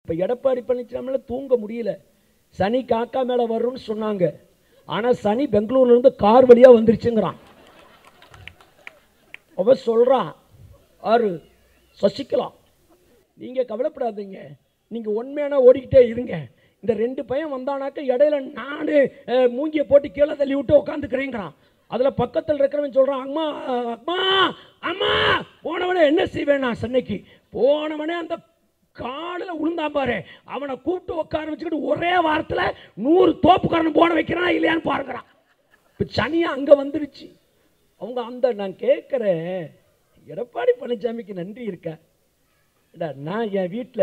இப்போ எடப்பாடி பழனிசாமியால தூங்க முடியல சனி காக்கா மேலே வரும்னு சொன்னாங்க ஆனால் சனி பெங்களூர்ல இருந்து கார் வழியாக வந்துருச்சுங்கிறான் அவ சொல்கிறான் ஆறு சசிகலா நீங்கள் கவலைப்படாதீங்க நீங்கள் உண்மையான ஓடிக்கிட்டே இருங்க இந்த ரெண்டு பையன் வந்தானாக்க இடையில நான் மூங்கியை போட்டு கீழே தள்ளி விட்டு உட்காந்துக்கிறேங்கிறான் அதில் பக்கத்தில் இருக்கிறவன் சொல்கிறான் அம்மா அம்மா அம்மா போனவனே என்ன செய்வேன் நான் சென்னைக்கு போனவனே அந்த காலில் விழுந்தான் பாரு அவனை கூப்பிட்டு உட்கார வச்சுக்கிட்டு ஒரே வாரத்தில் நூறு தோப்புக்காரன் போன வைக்கிறான் இல்லையான்னு பாருங்கிறான் இப்போ சனியா அங்கே வந்துருச்சு அவங்க அந்த நான் கேட்குறேன் எடப்பாடி பழனிசாமிக்கு நன்றி இருக்கா ஏடா, நான் என் வீட்டில்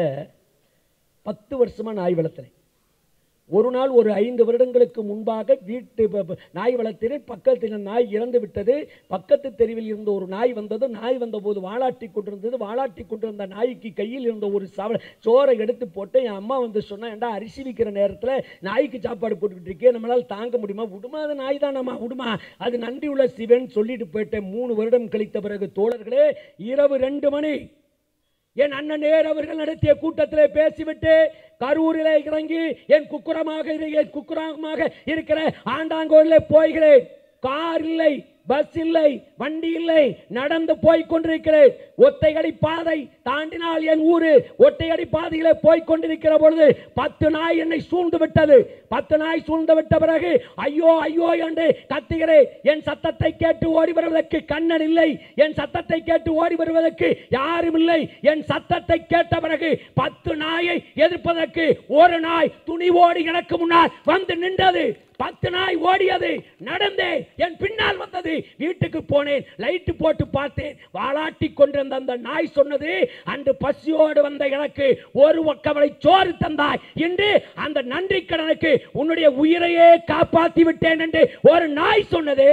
பத்து வருஷமாக நாய் வளர்த்துறேன் ஒரு நாள் ஒரு ஐந்து வருடங்களுக்கு முன்பாக வீட்டு ப- ப- நாய் வளர்த்தினேன் பக்கத்தில் நாய் இறந்து விட்டது பக்கத்து தெருவில் இருந்த ஒரு நாய் வந்தது நாய் வந்தபோது வாலாட்டி கொண்டிருந்தது வாலாட்டி கொண்டிருந்த நாய்க்கு கையில் இருந்த ஒரு சவ சோறை எடுத்து போட்டு என் அம்மா வந்து சொன்னா ஏன்டா அரிசி விற்கிற நேரத்தில் நாய்க்கு சாப்பாடு போட்டுக்கிட்டு இருக்கே நம்மளால் தாங்க முடியுமா விடுமா அது நாய் தானம்மா விடுமா அது நன்றி உள்ள சிவன் சொல்லிட்டு போயிட்டேன் மூணு வருடம் கழித்த பிறகு தோழர்களே இரவு ரெண்டு மணி என் அண்ணன் நேர் அவர்கள் நடத்திய கூட்டத்தில் பேசிவிட்டு கரூரில் இறங்கி என் குக்குரமாக இரு- என் குக்குரமாக இருக்கிற ஆண்டாங்கோரில் போய்கிறேன் கார் இல்லை பஸ் இல்லை வண்டி இல்லை நடந்து போய் கொண்டிருக்கிறேன் ஒத்தையடி பாதை தாண்டினால் என் ஊரு ஒத்தையடி பாதையில போய் கொண்டிருக்கிற பொழுது பத்து நாய் என்னை சூழ்ந்து விட்டது பத்து நாய் சூழ்ந்து விட்ட பிறகு ஐயோ ஐயோ என்று கத்துகிறேன் என் சத்தத்தை கேட்டு ஓடி வருவதற்கு கண்ணன் இல்லை என் சத்தத்தை கேட்டு ஓடி வருவதற்கு யாரும் இல்லை என் சத்தத்தை கேட்ட பிறகு பத்து நாயை எதிர்ப்பதற்கு ஒரு நாய் துணிவோடு எனக்கு முன்னால் வந்து நின்றது பத்து நாய் ஓடியது நடந்தே என் பின்னால் வந்தது வீட்டுக்கு போனேன் லைட்டு போட்டு பார்த்தேன் வாலாட்டி கொண்டிருந்த அந்த நாய் சொன்னது அன்று பசியோடு வந்த எனக்கு ஒரு ஒக்கவளை சோறு தந்தாய் என்று அந்த நன்றி கடனுக்கு உன்னுடைய உயிரையே காப்பாத்தி விட்டேன் என்று ஒரு நாய் சொன்னது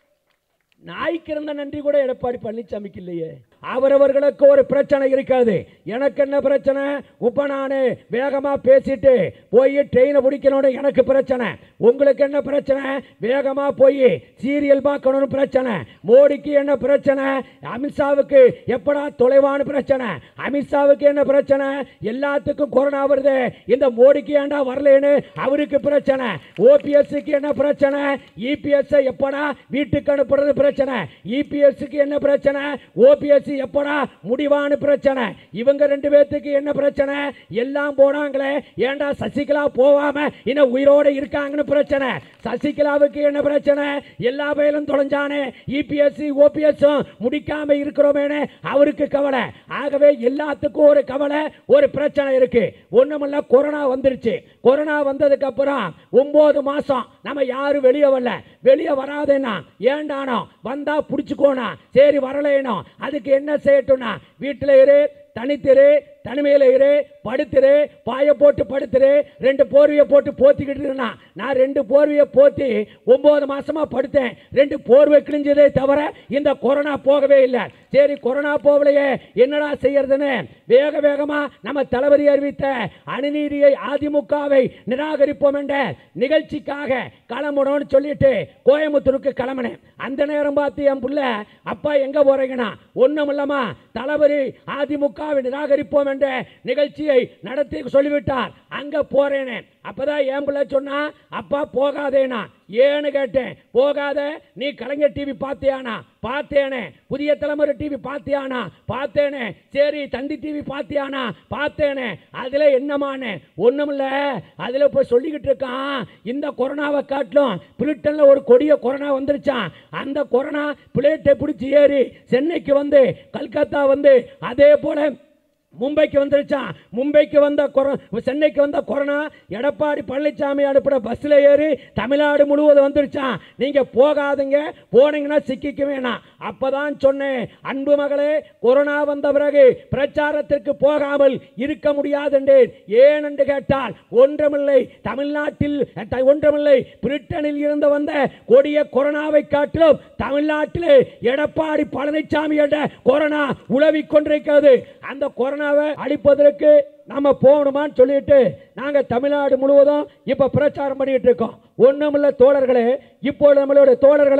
நாய்க்கு இருந்த நன்றி கூட எடப்பாடி பழனிசாமிக்கு இல்லையே அவரவர்களுக்கு ஒரு பிரச்சனை இருக்காது எனக்கு என்ன பிரச்சனை இப்ப நான் வேகமா பேசிட்டு போய் ட்ரெயினை பிடிக்கணும்னு எனக்கு பிரச்சனை உங்களுக்கு என்ன பிரச்சனை வேகமா போய் சீரியல் பார்க்கணும்னு பிரச்சனை மோடிக்கு என்ன பிரச்சனை அமித்ஷாவுக்கு எப்படா தொலைவான பிரச்சனை அமித்ஷாவுக்கு என்ன பிரச்சனை எல்லாத்துக்கும் கொரோனா வருது இந்த மோடிக்கு ஏன்டா வரலன்னு அவருக்கு பிரச்சனை ஓபிஎஸ்க்கு என்ன பிரச்சனை இபிஎஸ் எப்படா வீட்டுக்கு அனுப்புறது பிரச்சனை இபிஎஸ்க்கு என்ன பிரச்சனை ஓபிஎஸ் எப்படா முடிவான பிரச்சனை இவங்க ரெண்டு பேர்த்துக்கு என்ன பிரச்சனை எல்லாம் போனாங்களே ஏன்டா சசிகலா போவாம இன்னும் உயிரோட இருக்காங்கன்னு பிரச்சனை சசிகலாவுக்கு என்ன பிரச்சனை எல்லா பயிலும் தொலைஞ்சானே இபிஎஸ் ஓபிஎஸ் முடிக்காம இருக்கிறோமேனு அவருக்கு கவலை ஆகவே எல்லாத்துக்கும் ஒரு கவலை ஒரு பிரச்சனை இருக்கு ஒண்ணுமில்ல கொரோனா வந்துருச்சு கொரோனா வந்ததுக்கு அப்புறம் ஒன்பது மாசம் நம்ம யாரும் வெளியே வரல வெளியே வராதேனா ஏண்டானோ வந்தா பிடிச்சுக்கோனா சரி வரலேனோ அதுக்கு என்ன செய்யட்டும்னா வீட்டில் இரு தனித்திரு தனிமையில் இரு படுத்துரு பாய போட்டு படுத்துரு ரெண்டு போர்வையை போட்டு போத்திக்கிட்டு இருந்தான் நான் ரெண்டு போர்வையை போத்தி ஒன்பது மாசமா படுத்தேன் ரெண்டு போர்வை கிழிஞ்சதே தவிர இந்த கொரோனா போகவே இல்லை சரி கொரோனா போகலையே என்னடா செய்யறதுன்னு வேக வேகமா நம்ம தளபதி அறிவித்த அணுநீதியை அதிமுகவை நிராகரிப்போம் என்ற நிகழ்ச்சிக்காக கிளம்பணும்னு சொல்லிட்டு கோயம்புத்தூருக்கு கிளம்பினேன் அந்த நேரம் பார்த்து என் புள்ள அப்பா எங்க போறீங்கண்ணா ஒண்ணும் இல்லம்மா தளபதி அதிமுகவை நிராகரிப்போம் என்ற நிகழ்ச்சியை நடத்தி சொல்லிவிட்டார் அங்க போறேனே அப்பதான் என் பிள்ளை சொன்னா அப்பா போகாதேனா ஏன்னு கேட்டேன் போகாத நீ கலைஞர் டிவி பார்த்தியானா பார்த்தேனே புதிய தலைமுறை டிவி பார்த்தியானா பார்த்தேனே சரி தந்தி டிவி பார்த்தியானா பார்த்தேனே அதுல என்னமானே ஒண்ணுமில்ல அதுல போய் சொல்லிக்கிட்டு இருக்கான் இந்த கொரோனாவை காட்டிலும் பிரிட்டன்ல ஒரு கொடிய கொரோனா வந்துருச்சான் அந்த கொரோனா பிளேட்டை பிடிச்சி ஏறி சென்னைக்கு வந்து கல்கத்தா வந்து அதே போல மும்பைக்கு வந்துருச்சான் மும்பைக்கு வந்த கொரோனா சென்னைக்கு வந்த கொரோனா எடப்பாடி பழனிசாமி அனுப்பின பஸ்ஸில் ஏறி தமிழ்நாடு முழுவதும் வந்துருச்சான் நீங்கள் போகாதீங்க போனீங்கன்னா சிக்கிக்க வேணாம் அப்பதான் சொன்னேன் அன்பு மகளே கொரோனா வந்த பிறகு பிரச்சாரத்திற்கு போகாமல் இருக்க முடியாது என்றேன் ஏன் என்று கேட்டால் ஒன்றுமில்லை தமிழ்நாட்டில் த- ஒன்றுமில்லை பிரிட்டனில் இருந்து வந்த கொடிய கொரோனாவை காட்டிலும் தமிழ்நாட்டிலே எடப்பாடி பழனிசாமி என்ற கொரோனா உழவிக் கொண்டிருக்கிறது அந்த கொரோனாவை அழிப்பதற்கு நாம போகணுமான்னு சொல்லிட்டு நாங்க தமிழ்நாடு முழுவதும் இப்ப பிரச்சாரம் பண்ணிட்டு இருக்கோம் ஒண்ணுமில்ல தோழர்களே இப்போ நம்மளுடைய தோழர்கள் எல்லாம்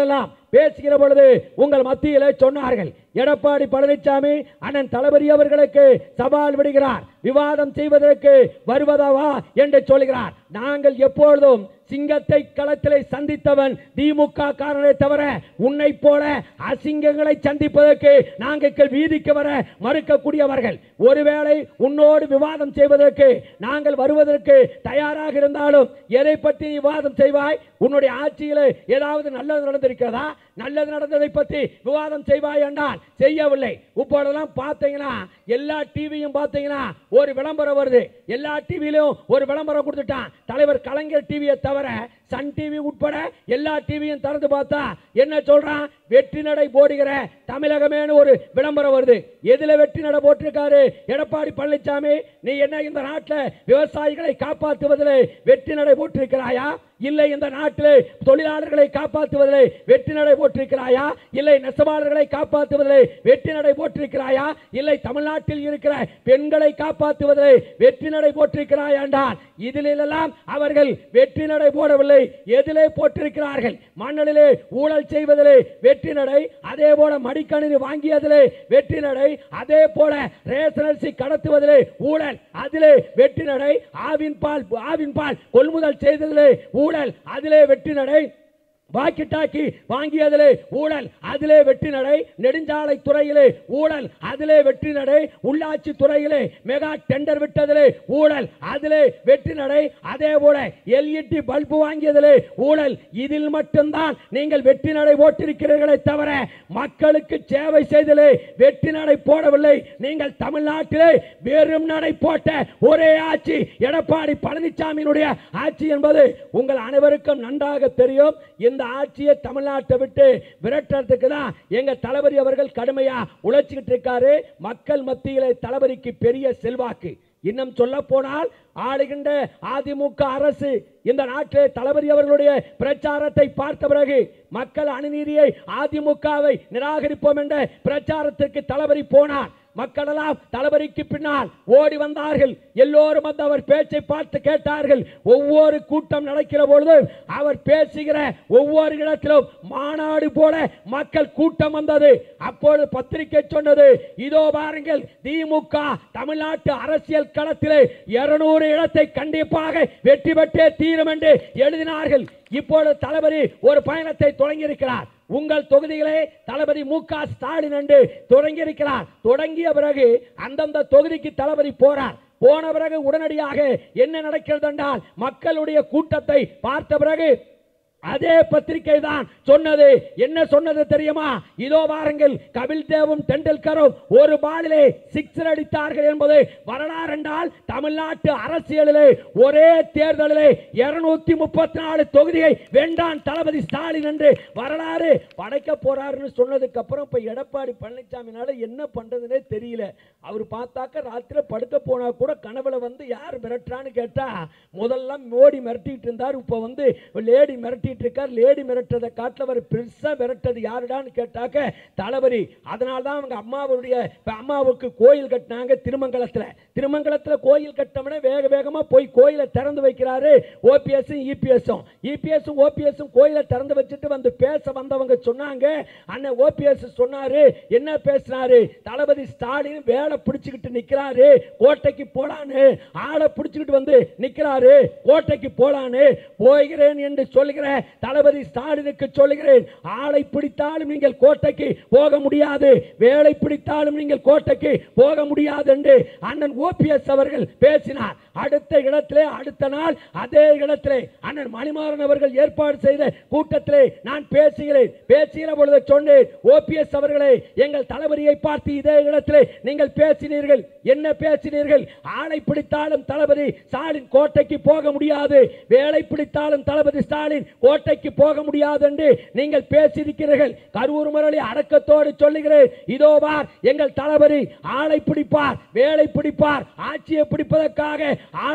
பேசுகிற பொழுது உங்கள் மத்தியிலே சொன்னார்கள் எடப்பாடி பழனிசாமி அண்ணன் தளபதி அவர்களுக்கு சவால் விடுகிறார் விவாதம் செய்வதற்கு வருவதாவா என்று சொல்கிறார் நாங்கள் எப்பொழுதும் சிங்கத்தை களத்திலே சந்தித்தவன் திமுக காரனை தவிர உன்னை போல அசிங்கங்களை சந்திப்பதற்கு நாங்கள் வீதிக்கு வர மறுக்கக்கூடியவர்கள் ஒருவேளை உன்னோடு விவாதம் செய்வதற்கு நாங்கள் வருவதற்கு தயாராக இருந்தாலும் எதை பற்றி நீ விவாதம் செய்வாய் உன்னுடைய ஆட்சியில் ஏதாவது நல்லது நடந்திருக்கிறதா நல்லது நடந்ததை பற்றி விவாதம் செய்வாய் என்றால் செய்யவில்லை இப்பொழுதெல்லாம் பார்த்தீங்கன்னா எல்லா டிவியும் பார்த்தீங்கன்னா ஒரு விளம்பரம் வருது எல்லா டிவியிலும் ஒரு விளம்பரம் கொடுத்துட்டான் தலைவர் கலைஞர் டிவியை தவிர சன் டிவி உட்பட எல்லா டிவியும் திறந்து பார்த்தா என்ன சொல்றான் வெற்றி நடை போடுகிற தமிழகமேனு ஒரு விளம்பரம் வருது எதுல வெற்றி நடை போட்டிருக்காரு எடப்பாடி பழனிசாமி நீ என்ன இந்த நாட்டில் விவசாயிகளை காப்பாற்றுவதில் வெற்றி நடை போட்டிருக்கிறாயா இல்லை இந்த நாட்டில் தொழிலாளர்களை காப்பாற்றுவதில் வெற்றி நடை போட்டிருக்கிறாயா இல்லை நெசவாளர்களை காப்பாற்றுவதில் வெற்றி நடை போட்டிருக்கிறாயா இல்லை தமிழ்நாட்டில் இருக்கிற பெண்களை காப்பாற்றுவதில் வெற்றி நடை போட்டிருக்கிறாயா என்றால் இதிலெல்லாம் அவர்கள் வெற்றி நடை போடவில்லை எதிலே போட்டிருக்கிறார்கள் மண்ணலிலே ஊழல் செய்வதிலே வெற்றி நடை அதே போல மடிக்கணினி வாங்கியதிலே வெற்றி நடை அதே போல ரேஷன் அரிசி கடத்துவதிலே ஊழல் அதிலே வெற்றி நடை ஆவின் பால் ஆவின் பால் கொள்முதல் செய்ததிலே ஊழல் அதிலே வெற்றி நடை வாக்கி டாக்கி வாங்கியதிலே ஊழல் அதிலே வெற்றி நடை நெடுஞ்சாலை துறையிலே ஊழல் அதிலே வெற்றி நடை உள்ளாட்சி துறையிலே மெகா டெண்டர் விட்டதிலே ஊழல் அதிலே வெற்றி நடை அதே போல எல்இடி பல்பு வாங்கியதிலே ஊழல் இதில் மட்டும்தான் நீங்கள் வெற்றி நடை போட்டிருக்கிறீர்களே தவிர மக்களுக்கு சேவை செய்ததிலே வெற்றி நடை போடவில்லை நீங்கள் தமிழ்நாட்டிலே வெறும் நடை போட்ட ஒரே ஆட்சி எடப்பாடி பழனிசாமியினுடைய ஆட்சி என்பது உங்கள் அனைவருக்கும் நன்றாக தெரியும் இந்த ஆட்சியை தமிழ்நாட்டை விட்டு விரட்டுறதுக்கு தான் எங்க தளபதி அவர்கள் கடுமையா உழைச்சிக்கிட்டு இருக்காரு மக்கள் மத்தியிலே தளபதிக்கு பெரிய செல்வாக்கு இன்னும் சொல்ல போனால் ஆளுகின்ற அதிமுக அரசு இந்த நாட்டிலே தளபதி அவர்களுடைய பிரச்சாரத்தை பார்த்த பிறகு மக்கள் அணுநீதியை அதிமுகவை நிராகரிப்போம் என்ற பிரச்சாரத்திற்கு தளபதி போனார் மக்களெல்லாம் தளபதிக்கு பின்னால் ஓடி வந்தார்கள் எல்லோரும் வந்து அவர் பேச்சை பார்த்து கேட்டார்கள் ஒவ்வொரு கூட்டம் நடக்கிற பொழுது அவர் பேசுகிற ஒவ்வொரு இடத்திலும் மாநாடு போல மக்கள் கூட்டம் வந்தது அப்பொழுது பத்திரிகை சொன்னது இதோ பாருங்கள் திமுக தமிழ்நாட்டு அரசியல் களத்திலே இருநூறு இடத்தை கண்டிப்பாக வெற்றி பெற்றே தீரும் என்று எழுதினார்கள் இப்பொழுது தளபதி ஒரு பயணத்தை தொடங்கி இருக்கிறார் உங்கள் தொகுதிகளே தளபதி மு க ஸ்டாலின் என்று தொடங்கி இருக்கிறார் தொடங்கிய பிறகு அந்தந்த தொகுதிக்கு தளபதி போறார் போன பிறகு உடனடியாக என்ன நடக்கிறது என்றால் மக்களுடைய கூட்டத்தை பார்த்த பிறகு அதே பத்திரிகை தான் சொன்னது என்ன சொன்னது தெரியுமா இதோ வாருங்கள் கபில் தேவும் டெண்டுல்கரும் ஒரு பாலிலே சிக்ஸர் அடித்தார்கள் என்பது வரலாறு என்றால் தமிழ்நாட்டு அரசியலிலே ஒரே தேர்தலிலே இருநூத்தி முப்பத்தி நாலு தொகுதியை வேண்டாம் தளபதி ஸ்டாலின் என்று வரலாறு படைக்க போறாருன்னு சொன்னதுக்கு அப்புறம் இப்ப எடப்பாடி பழனிசாமினால என்ன பண்றதுனே தெரியல அவர் பார்த்தாக்க ராத்திரி படுக்க போனா கூட கனவுல வந்து யார் மிரட்டுறான்னு கேட்டா முதல்ல மோடி மிரட்டிட்டு இருந்தார் இப்ப வந்து லேடி மிரட்டிட்டு இருக்கார் லேடி மிரட்டுறதை காட்டில் அவர் பெருசா மிரட்டது யாருடான்னு கேட்டாக்க தளபதி அதனால தான் அவங்க அம்மாவுடைய இப்ப அம்மாவுக்கு கோயில் கட்டினாங்க திருமங்கலத்துல திருமங்கலத்துல கோயில் கட்டமனே வேக வேகமா போய் கோயிலை திறந்து வைக்கிறாரு ஓபிஎஸ் இபிஎஸும் இபிஎஸும் ஓபிஎஸும் கோயிலை திறந்து வச்சுட்டு வந்து பேச வந்தவங்க சொன்னாங்க அண்ணன் ஓபிஎஸ் சொன்னாரு என்ன பேசினாரு தளபதி ஸ்டாலின் வேலை பிடிச்சுக்கிட்டு நிக்கிறாரு கோட்டைக்கு போலான்னு ஆளை பிடிச்சுக்கிட்டு வந்து நிக்கிறாரு கோட்டைக்கு போலான்னு போகிறேன் என்று சொல்லுகிற தளபதி ஸ்டாலினுக்கு சொல்லுகிறேன் ஆளை பிடித்தாலும் நீங்கள் கோட்டைக்கு போக முடியாது வேலை பிடித்தாலும் நீங்கள் கோட்டைக்கு போக முடியாது என்று அண்ணன் ஓபிஎஸ் அவர்கள் பேசினார் அடுத்த இடத்திலே அடுத்த நாள் அதே இடத்திலே அண்ணன் மணிமாறன் அவர்கள் ஏற்பாடு செய்த கூட்டத்திலே நான் பேசுகிறேன் பேசுகிற பொழுது சொன்னேன் ஓபிஎஸ் அவர்களே எங்கள் தளபதியை பார்த்து இதே இடத்திலே நீங்கள் பேசினீர்கள் என்ன பேசினீர்கள் ஆளை பிடித்தாலும் தளபதி ஸ்டாலின் கோட்டைக்கு போக முடியாது வேலை பிடித்தாலும் தளபதி ஸ்டாலின் கோட்டைக்கு போக முடியாது என்று நீங்கள் பேசியிருக்கிறீர்கள் கரூர் முரளி அடக்கத்தோடு சொல்லுகிறேன் இதோ பார் எங்கள் தளபதி ஆளை பிடிப்பார் வேலை பிடிப்பார் ஆட்சியை பிடிப்பதற்காக ஆளை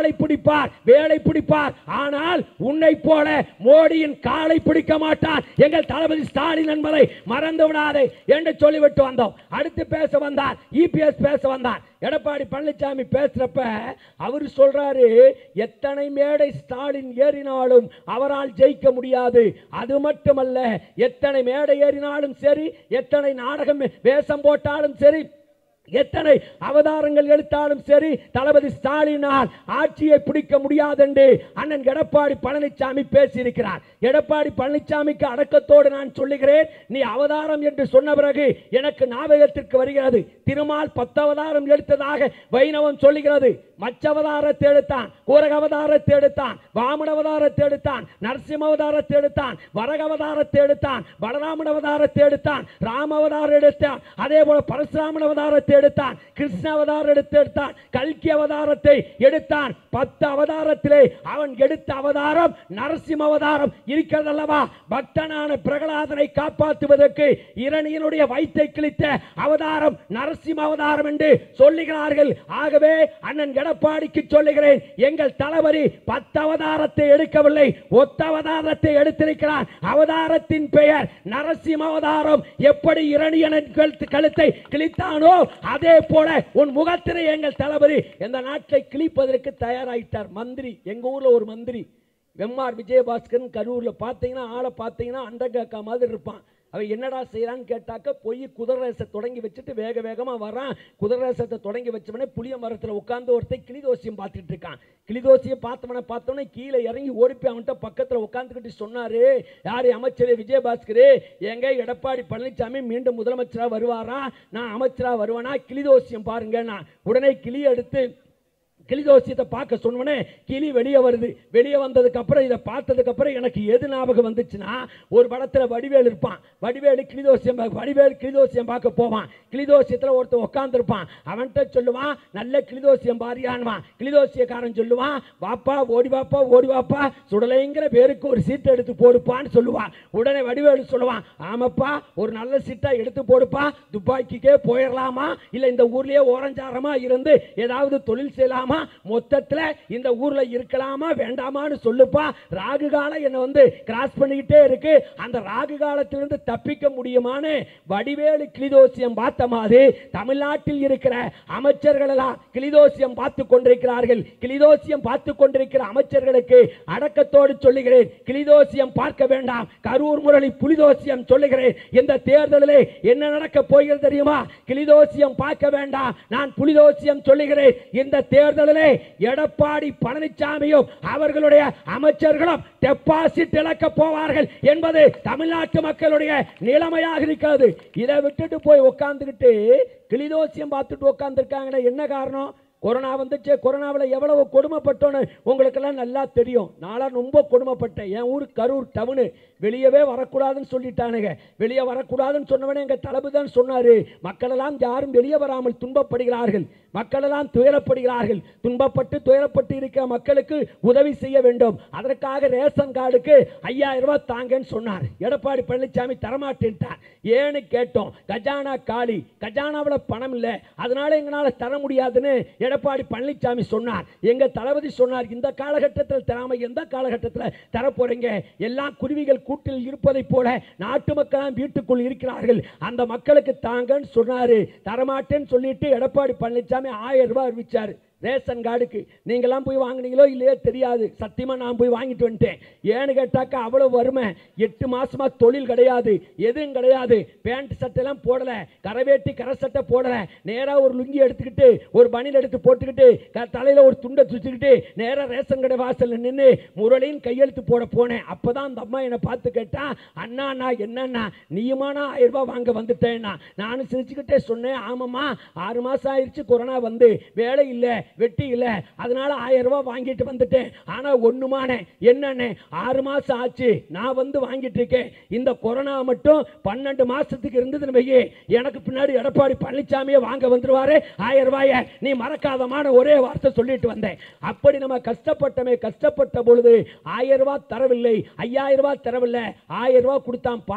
ஆளை பிடிப்பார் வேலை பிடிப்பார் ஆனால் உன்னை போல மோடியின் காலை பிடிக்க மாட்டார் எங்கள் தளபதி ஸ்டாலின் என்பதை மறந்து விடாதே என்று சொல்லிவிட்டு வந்தோம் அடுத்து பேச வந்தார் இபிஎஸ் பேச வந்தார் எடப்பாடி பழனிசாமி பேசுறப்ப அவர் சொல்றாரு எத்தனை மேடை ஸ்டாலின் ஏறினாலும் அவரால் ஜெயிக்க முடியாது அது மட்டுமல்ல எத்தனை மேடை ஏறினாலும் சரி எத்தனை நாடகம் வேஷம் போட்டாலும் சரி எத்தனை அவதாரங்கள் எடுத்தாலும் சரி தளபதி ஸ்டாலினால் ஆட்சியை பிடிக்க முடியாது என்று அண்ணன் எடப்பாடி பழனிசாமி பேசியிருக்கிறார் எடப்பாடி பழனிசாமிக்கு அடக்கத்தோடு நான் சொல்லுகிறேன் நீ அவதாரம் என்று சொன்ன பிறகு எனக்கு ஞாபகத்திற்கு வருகிறது திருமால் பத்து அவதாரம் எடுத்ததாக வைணவம் சொல்லுகிறது மச்ச அவதாரத்தை எடுத்தான் கூரக அவதாரத்தை எடுத்தான் வாமன அவதாரத்தை எடுத்தான் நரசிம்ம அவதாரத்தை எடுத்தான் வரக அவதாரத்தை எடுத்தான் பலராமன் அவதாரத்தை எடுத்தான் ராம அவதாரம் எடுத்தான் அதே போல பரசுராமன் அவதாரத்தை எடுத்தான் கிருஷ்ண அவதாரம் எடுத்து எடுத்தான் கல்கி அவதாரத்தை எடுத்தான் பத்து அவதாரத்திலே அவன் எடுத்த அவதாரம் நரசிம்ம அவதாரம் இருக்கிறது அல்லவா பக்தனான பிரகலாதனை காப்பாற்றுவதற்கு இரணியனுடைய வயிற்றை கிழித்த அவதாரம் நரசிம்ம அவதாரம் என்று சொல்லுகிறார்கள் ஆகவே அண்ணன் எடப்பாடிக்கு சொல்லுகிறேன் எங்கள் தளபதி பத்து அவதாரத்தை எடுக்கவில்லை ஒத்த அவதாரத்தை எடுத்திருக்கிறார் அவதாரத்தின் பெயர் நரசிம்ம அவதாரம் எப்படி இரணியனின் கழுத்து- கழுத்தை கிழித்தானோ அதே போல உன் முகத்திலே எங்கள் தளபதி இந்த நாட்டை கிழிப்பதற்கு தயாராயிட்டார் மந்திரி எங்க ஊர்ல ஒரு மந்திரி வெம்மார் விஜயபாஸ்கரன் கரூர்ல பார்த்தீங்கன்னா ஆளை பார்த்தீங்கன்னா அண்டங்காக்கா மாதிரி இருப்பான் அவன் என்னடா செய்யறான்னு கேட்டாக்க போய் குதிரை ரேசை தொடங்கி வச்சுட்டு வேக வேகமா வரான் குதிரை ரேசத்தை தொடங்கி வச்சவனே புளிய மரத்துல உட்கார்ந்து ஒருத்தன் கிளிதோசியம் பார்த்துட்டு இருக்கான் கிளிதோசியை பார்த்தவனை பார்த்தவனே கீழே இறங்கி ஓடி போய் அவன்கிட்ட பக்கத்துல உட்காந்துக்கிட்டு சொன்னாரு யாரு அமைச்சர் விஜயபாஸ்கர் எங்க எடப்பாடி பழனிசாமி மீண்டும் முதலமைச்சரா வருவாரா நான் அமைச்சரா வருவானா கிளிதோசியம் பாருங்க நான் உடனே கிளி எடுத்து கிளிதோசியத்தை பார்க்க சொன்னோடனே கிளி வெளியே வருது வெளியே வந்ததுக்கு அப்புறம் இதை பார்த்ததுக்கு அப்புறம் எனக்கு எது ஞாபகம் வந்துச்சுன்னா ஒரு படத்துல வடிவேல் இருப்பான் வடிவேலு கிளிதோசியம் பார்க்க- வடிவேல் கிளிதோசியம் பார்க்க போவான் கிளிதோசியத்துல ஒருத்தன் உட்காந்துருப்பான் அவன்கிட்ட சொல்லுவான் நல்ல கிளிதோசியம் பாரியான்வான் கிளிதோசியக்காரன் சொல்லுவான் வாப்பா ஓடி வாப்பா ஓடி வாப்பா சுடலைங்கிற பேருக்கு ஒரு சீட்டை எடுத்து போடுப்பான்னு சொல்லுவான் உடனே வடிவேலு சொல்லுவான் ஆமாப்பா ஒரு நல்ல சீட்டா எடுத்து போடுப்பா துப்பாக்கிக்கே போயிடலாமா இல்ல இந்த ஊர்லயே ஓரஞ்சாரமா இருந்து ஏதாவது தொழில் செய்யலாமா மொத்தத்துல இந்த ஊர்ல இருக்கலாமா வேண்டாமான்னு சொல்லுப்பா ராகு காலம் என்ன வந்து கிராஸ் பண்ணிக்கிட்டே இருக்கு அந்த ராகு காலத்திலிருந்து தப்பிக்க முடியுமான்னு வடிவேலு கிளிதோசியம் பார்த்த மாதிரி தமிழ்நாட்டில் இருக்கிற அமைச்சர்கள் எல்லாம் கிளிதோசியம் பார்த்து கொண்டிருக்கிறார்கள் கிளிதோசியம் பார்த்து கொண்டிருக்கிற அமைச்சர்களுக்கு அடக்கத்தோடு சொல்லுகிறேன் கிளிதோசியம் பார்க்க வேண்டாம் கரூர் முரளி புலிதோசியம் சொல்லுகிறேன் இந்த தேர்தலிலே என்ன நடக்க போகிறது தெரியுமா கிளிதோசியம் பார்க்க வேண்டாம் நான் புலிதோசியம் சொல்லுகிறேன் இந்த தேர்தலிலே எடப்பாடி பழனிசாமியும் அவர்களுடைய அமைச்சர்களும் டெபாசிட் இழக்க போவார்கள் என்பது தமிழ்நாட்டு மக்களுடைய நிலைமையாக இருக்கிறது இதை விட்டுட்டு போய் உட்கார்ந்துக்கிட்டு கிளிதோசியம் பார்த்துட்டு உட்கார்ந்துருக்காங்கன்னா என்ன காரணம் கொரோனா வந்துச்சு கொரோனாவில் எவ்வளவு கொடுமைப்பட்டோன்னு உங்களுக்கெல்லாம் நல்லா தெரியும் நான்லாம் ரொம்ப கொடுமைப்பட்டேன் என் ஊர் கரூர் டவுனு வெளியவே வரக்கூடாதுன்னு சொல்லிட்டானுங்க வெளியே வரக்கூடாதுன்னு சொன்னவனே எங்கள் தளபதி தான் சொன்னார் மக்களெல்லாம் யாரும் வெளியே வராமல் துன்பப்படுகிறார்கள் மக்களெல்லாம் துயரப்படுகிறார்கள் துன்பப்பட்டு துயரப்பட்டு இருக்கிற மக்களுக்கு உதவி செய்ய வேண்டும் அதற்காக ரேஷன் கார்டுக்கு ஐயாயிரம் ரூபாய் தாங்கன்னு சொன்னார் எடப்பாடி பழனிசாமி தரமாட்டேன்ட்டார் ஏன்னு கேட்டோம் கஜானா காலி கஜானாவில் பணம் இல்லை அதனால எங்களால் தர முடியாதுன்னு எடப்பாடி பழனிசாமி சொன்னார் எங்க தளபதி சொன்னார் இந்த காலகட்டத்தில் தராம எந்த காலகட்டத்தில் தரப்போறீங்க எல்லாம் குருவிகள் கூட்டில் இருப்பதைப் போல நாட்டு மக்களாம் வீட்டுக்குள் இருக்கிறார்கள் அந்த மக்களுக்கு தாங்கன்னு சொன்னாரு தரமாட்டேன்னு சொல்லிட்டு எடப்பாடி பழனிசாமி ஆயிரம் ரூபாய் அறிவிச்சாரு ரேஷன் கார்டுக்கு நீங்களாம் போய் வாங்குனீங்களோ இல்லையோ தெரியாது சத்தியமா நான் போய் வாங்கிட்டு வந்துட்டேன் ஏன்னு கேட்டாக்கா அவ்வளவு வறுமை எட்டு மாசமா தொழில் கிடையாது எதுவும் கிடையாது பேண்ட் சட்டையெல்லாம் போடல கரவேட்டி கரை சட்டை போடல நேரா ஒரு லுங்கி எடுத்துக்கிட்டு ஒரு பனில் எடுத்து போட்டுக்கிட்டு க- தலையில ஒரு துண்டை சுத்திக்கிட்டு நேரா ரேஷன் கடை வாசல்ல நின்று முரளின்னு கையெழுத்து போட போனேன் அப்பதான் அந்த அம்மா என்னை பார்த்து கேட்டா அண்ணா நான் என்னண்ணா நீயுமானா ஆயிரம் ரூபாய் வாங்க வந்துட்டேன்னா நானும் சிரிச்சுக்கிட்டே சொன்னேன் ஆமாம்மா ஆறு மாசம் ஆயிடுச்சு கொரோனா வந்து வேலை இல்லை வெட்டி இல்லை அதனால ஆயிரம் ரூபாய் வாங்கிட்டு வந்துட்டேன் ஆனா ஒண்ணுமானே என்னண்ணே ஆறு மாசம் ஆச்சு நான் வந்து வாங்கிட்டு இருக்கேன் இந்த கொரோனா மட்டும் பன்னெண்டு மாசத்துக்கு இருந்ததுன்னு வையே எனக்கு பின்னாடி எடப்பாடி பழனிசாமியே வாங்க வந்துருவாரு ஆயிரம் ரூபாய நீ மறக்காதமான ஒரே வார்த்தை சொல்லிட்டு வந்தேன் அப்படி நம்ம கஷ்டப்பட்டமே கஷ்டப்பட்ட பொழுது ஆயிரம் ரூபாய் தரவில்லை ஐயாயிரம் ரூபாய் தரவில்லை ஆயிரம் ரூபாய் கொடுத்தான் பாவி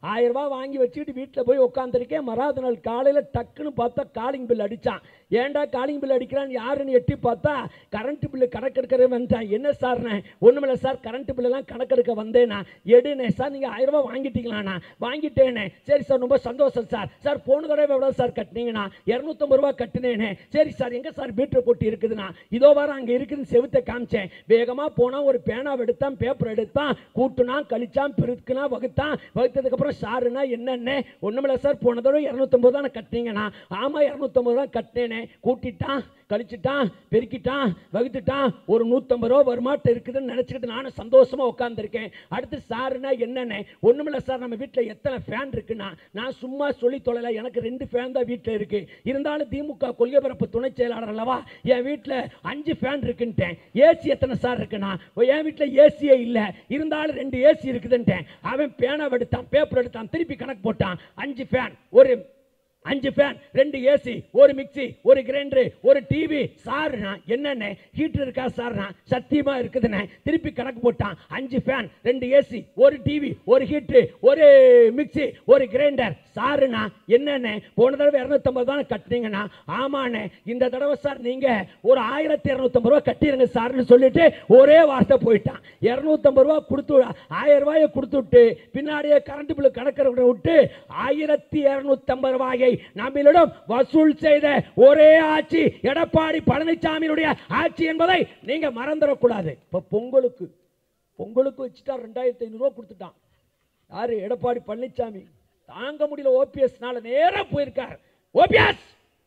ஆயிரம் ரூபாய் வாங்கி வச்சுக்கிட்டு வீட்டில் போய் உட்காந்துருக்கேன் மறாத நாள் காலையில் டக்குன்னு பார்த்தா காலிங் பில் அடித்தான் ஏன்டா காலிங் பில் அடிக்கிறான்னு யாருன்னு எட்டி பார்த்தா கரண்ட் பில்லு கணக்கெடுக்கிறே வந்துட்டான் என்ன சார்ண்ணே ஒன்றுமில்ல சார் கரண்ட் பில்லெல்லாம் கணக்கெடுக்க வந்தேண்ணா எடுனே சார் நீங்கள் ஆயிரம் ரூபாய் வாங்கிட்டீங்களாண்ணா வாங்கிட்டேனே சரி சார் ரொம்ப சந்தோஷம் சார் சார் போன தடவை எவ்வளோ சார் கட்டினீங்கண்ணா இரநூத்தம்பது ரூபா கட்டினேனே சரி சார் எங்கே சார் மீட்டர் போட்டு இருக்குதுண்ணா இதோ வர அங்கே இருக்குதுன்னு செவுத்தை காமிச்சேன் வேகமாக போனால் ஒரு பேனாவை எடுத்தான் பேப்பர் எடுத்தான் கூட்டுனா கழிச்சான் பெருக்குனா வகுத்தான் வகுத்ததுக்கப்புறம் சாருனா என்னென்ன ஒன்றுமில்ல சார் போன தடவை இரநூத்தம்பது தானே கட்டினீங்கண்ணா ஆமாம் இரநூத்தம்பது தான் கட்டினேனே கூட்டிட்டான் கழிச்சிட்டான் பெருக்கிட்டான் வகுத்துட்டான் ஒரு நூற்றம்பது ரூபா வருமாட்டம் இருக்குதுன்னு நினச்சிக்கிட்டு நானும் சந்தோஷமாக உட்காந்துருக்கேன் அடுத்து சாருனா என்னென்ன ஒன்றுமில்ல சார் நம்ம வீட்டில் எத்தனை ஃபேன் இருக்குன்னா நான் சும்மா சொல்லி தொலைல எனக்கு ரெண்டு ஃபேன் தான் வீட்டில் இருக்கு இருந்தாலும் திமுக கொள்கை பரப்பு துணை செயலாளர் அல்லவா என் வீட்டில் அஞ்சு ஃபேன் இருக்குன்ட்டேன் ஏசி எத்தனை சார் இருக்குன்னா என் வீட்டில் ஏசியே இல்லை இருந்தாலும் ரெண்டு ஏசி இருக்குதுன்ட்டேன் அவன் பேனா எடுத்தான் பேப்பர் எடுத்தான் திருப்பி கணக்கு போட்டான் அஞ்சு ஃபேன் ஒரு அஞ்சு ஃபேன் ரெண்டு ஏசி ஒரு மிக்ஸி ஒரு கிரைண்டர் ஒரு டிவி சார்னா என்னென்ன ஹீட்டர் இருக்கா சார்னா சத்தியமா இருக்குதுண்ணே திருப்பி கணக்கு போட்டான் அஞ்சு ஃபேன் ரெண்டு ஏசி ஒரு டிவி ஒரு ஹீட்டர் ஒரு மிக்ஸி ஒரு கிரைண்டர் சாருண்ணா என்னென்ன போன தடவை இரநூத்தம்பது தானே கட்டினீங்கண்ணா ஆமாண்ணே இந்த தடவை சார் நீங்க ஒரு ஆயிரத்தி இரநூத்தம்பது ரூபா கட்டிடுங்க சார்னு சொல்லிட்டு ஒரே வார்த்தை போயிட்டான் இரநூத்தம்பது ரூபா கொடுத்து ஆயிரம் ரூபாயை கொடுத்து விட்டு பின்னாடியே கரண்ட் பில்லு கணக்கிற விட்டு ஆயிரத்தி இரநூத்தம்பது ரூபாயை நம்மளிடம் வசூல் செய்த ஒரே ஆட்சி எடப்பாடி பழனிசாமியினுடைய ஆட்சி என்பதை நீங்க மறந்துடக்கூடாது இப்ப பொங்கலுக்கு பொங்கலுக்கு வச்சுட்டா ரெண்டாயிரத்தி ஐநூறுரூவா கொடுத்துட்டான் யாரு எடப்பாடி பழனிசாமி தாங்க முடியல ஓபிஎஸ்னால நேரா போயிருக்கார் ஓபிஎஸ்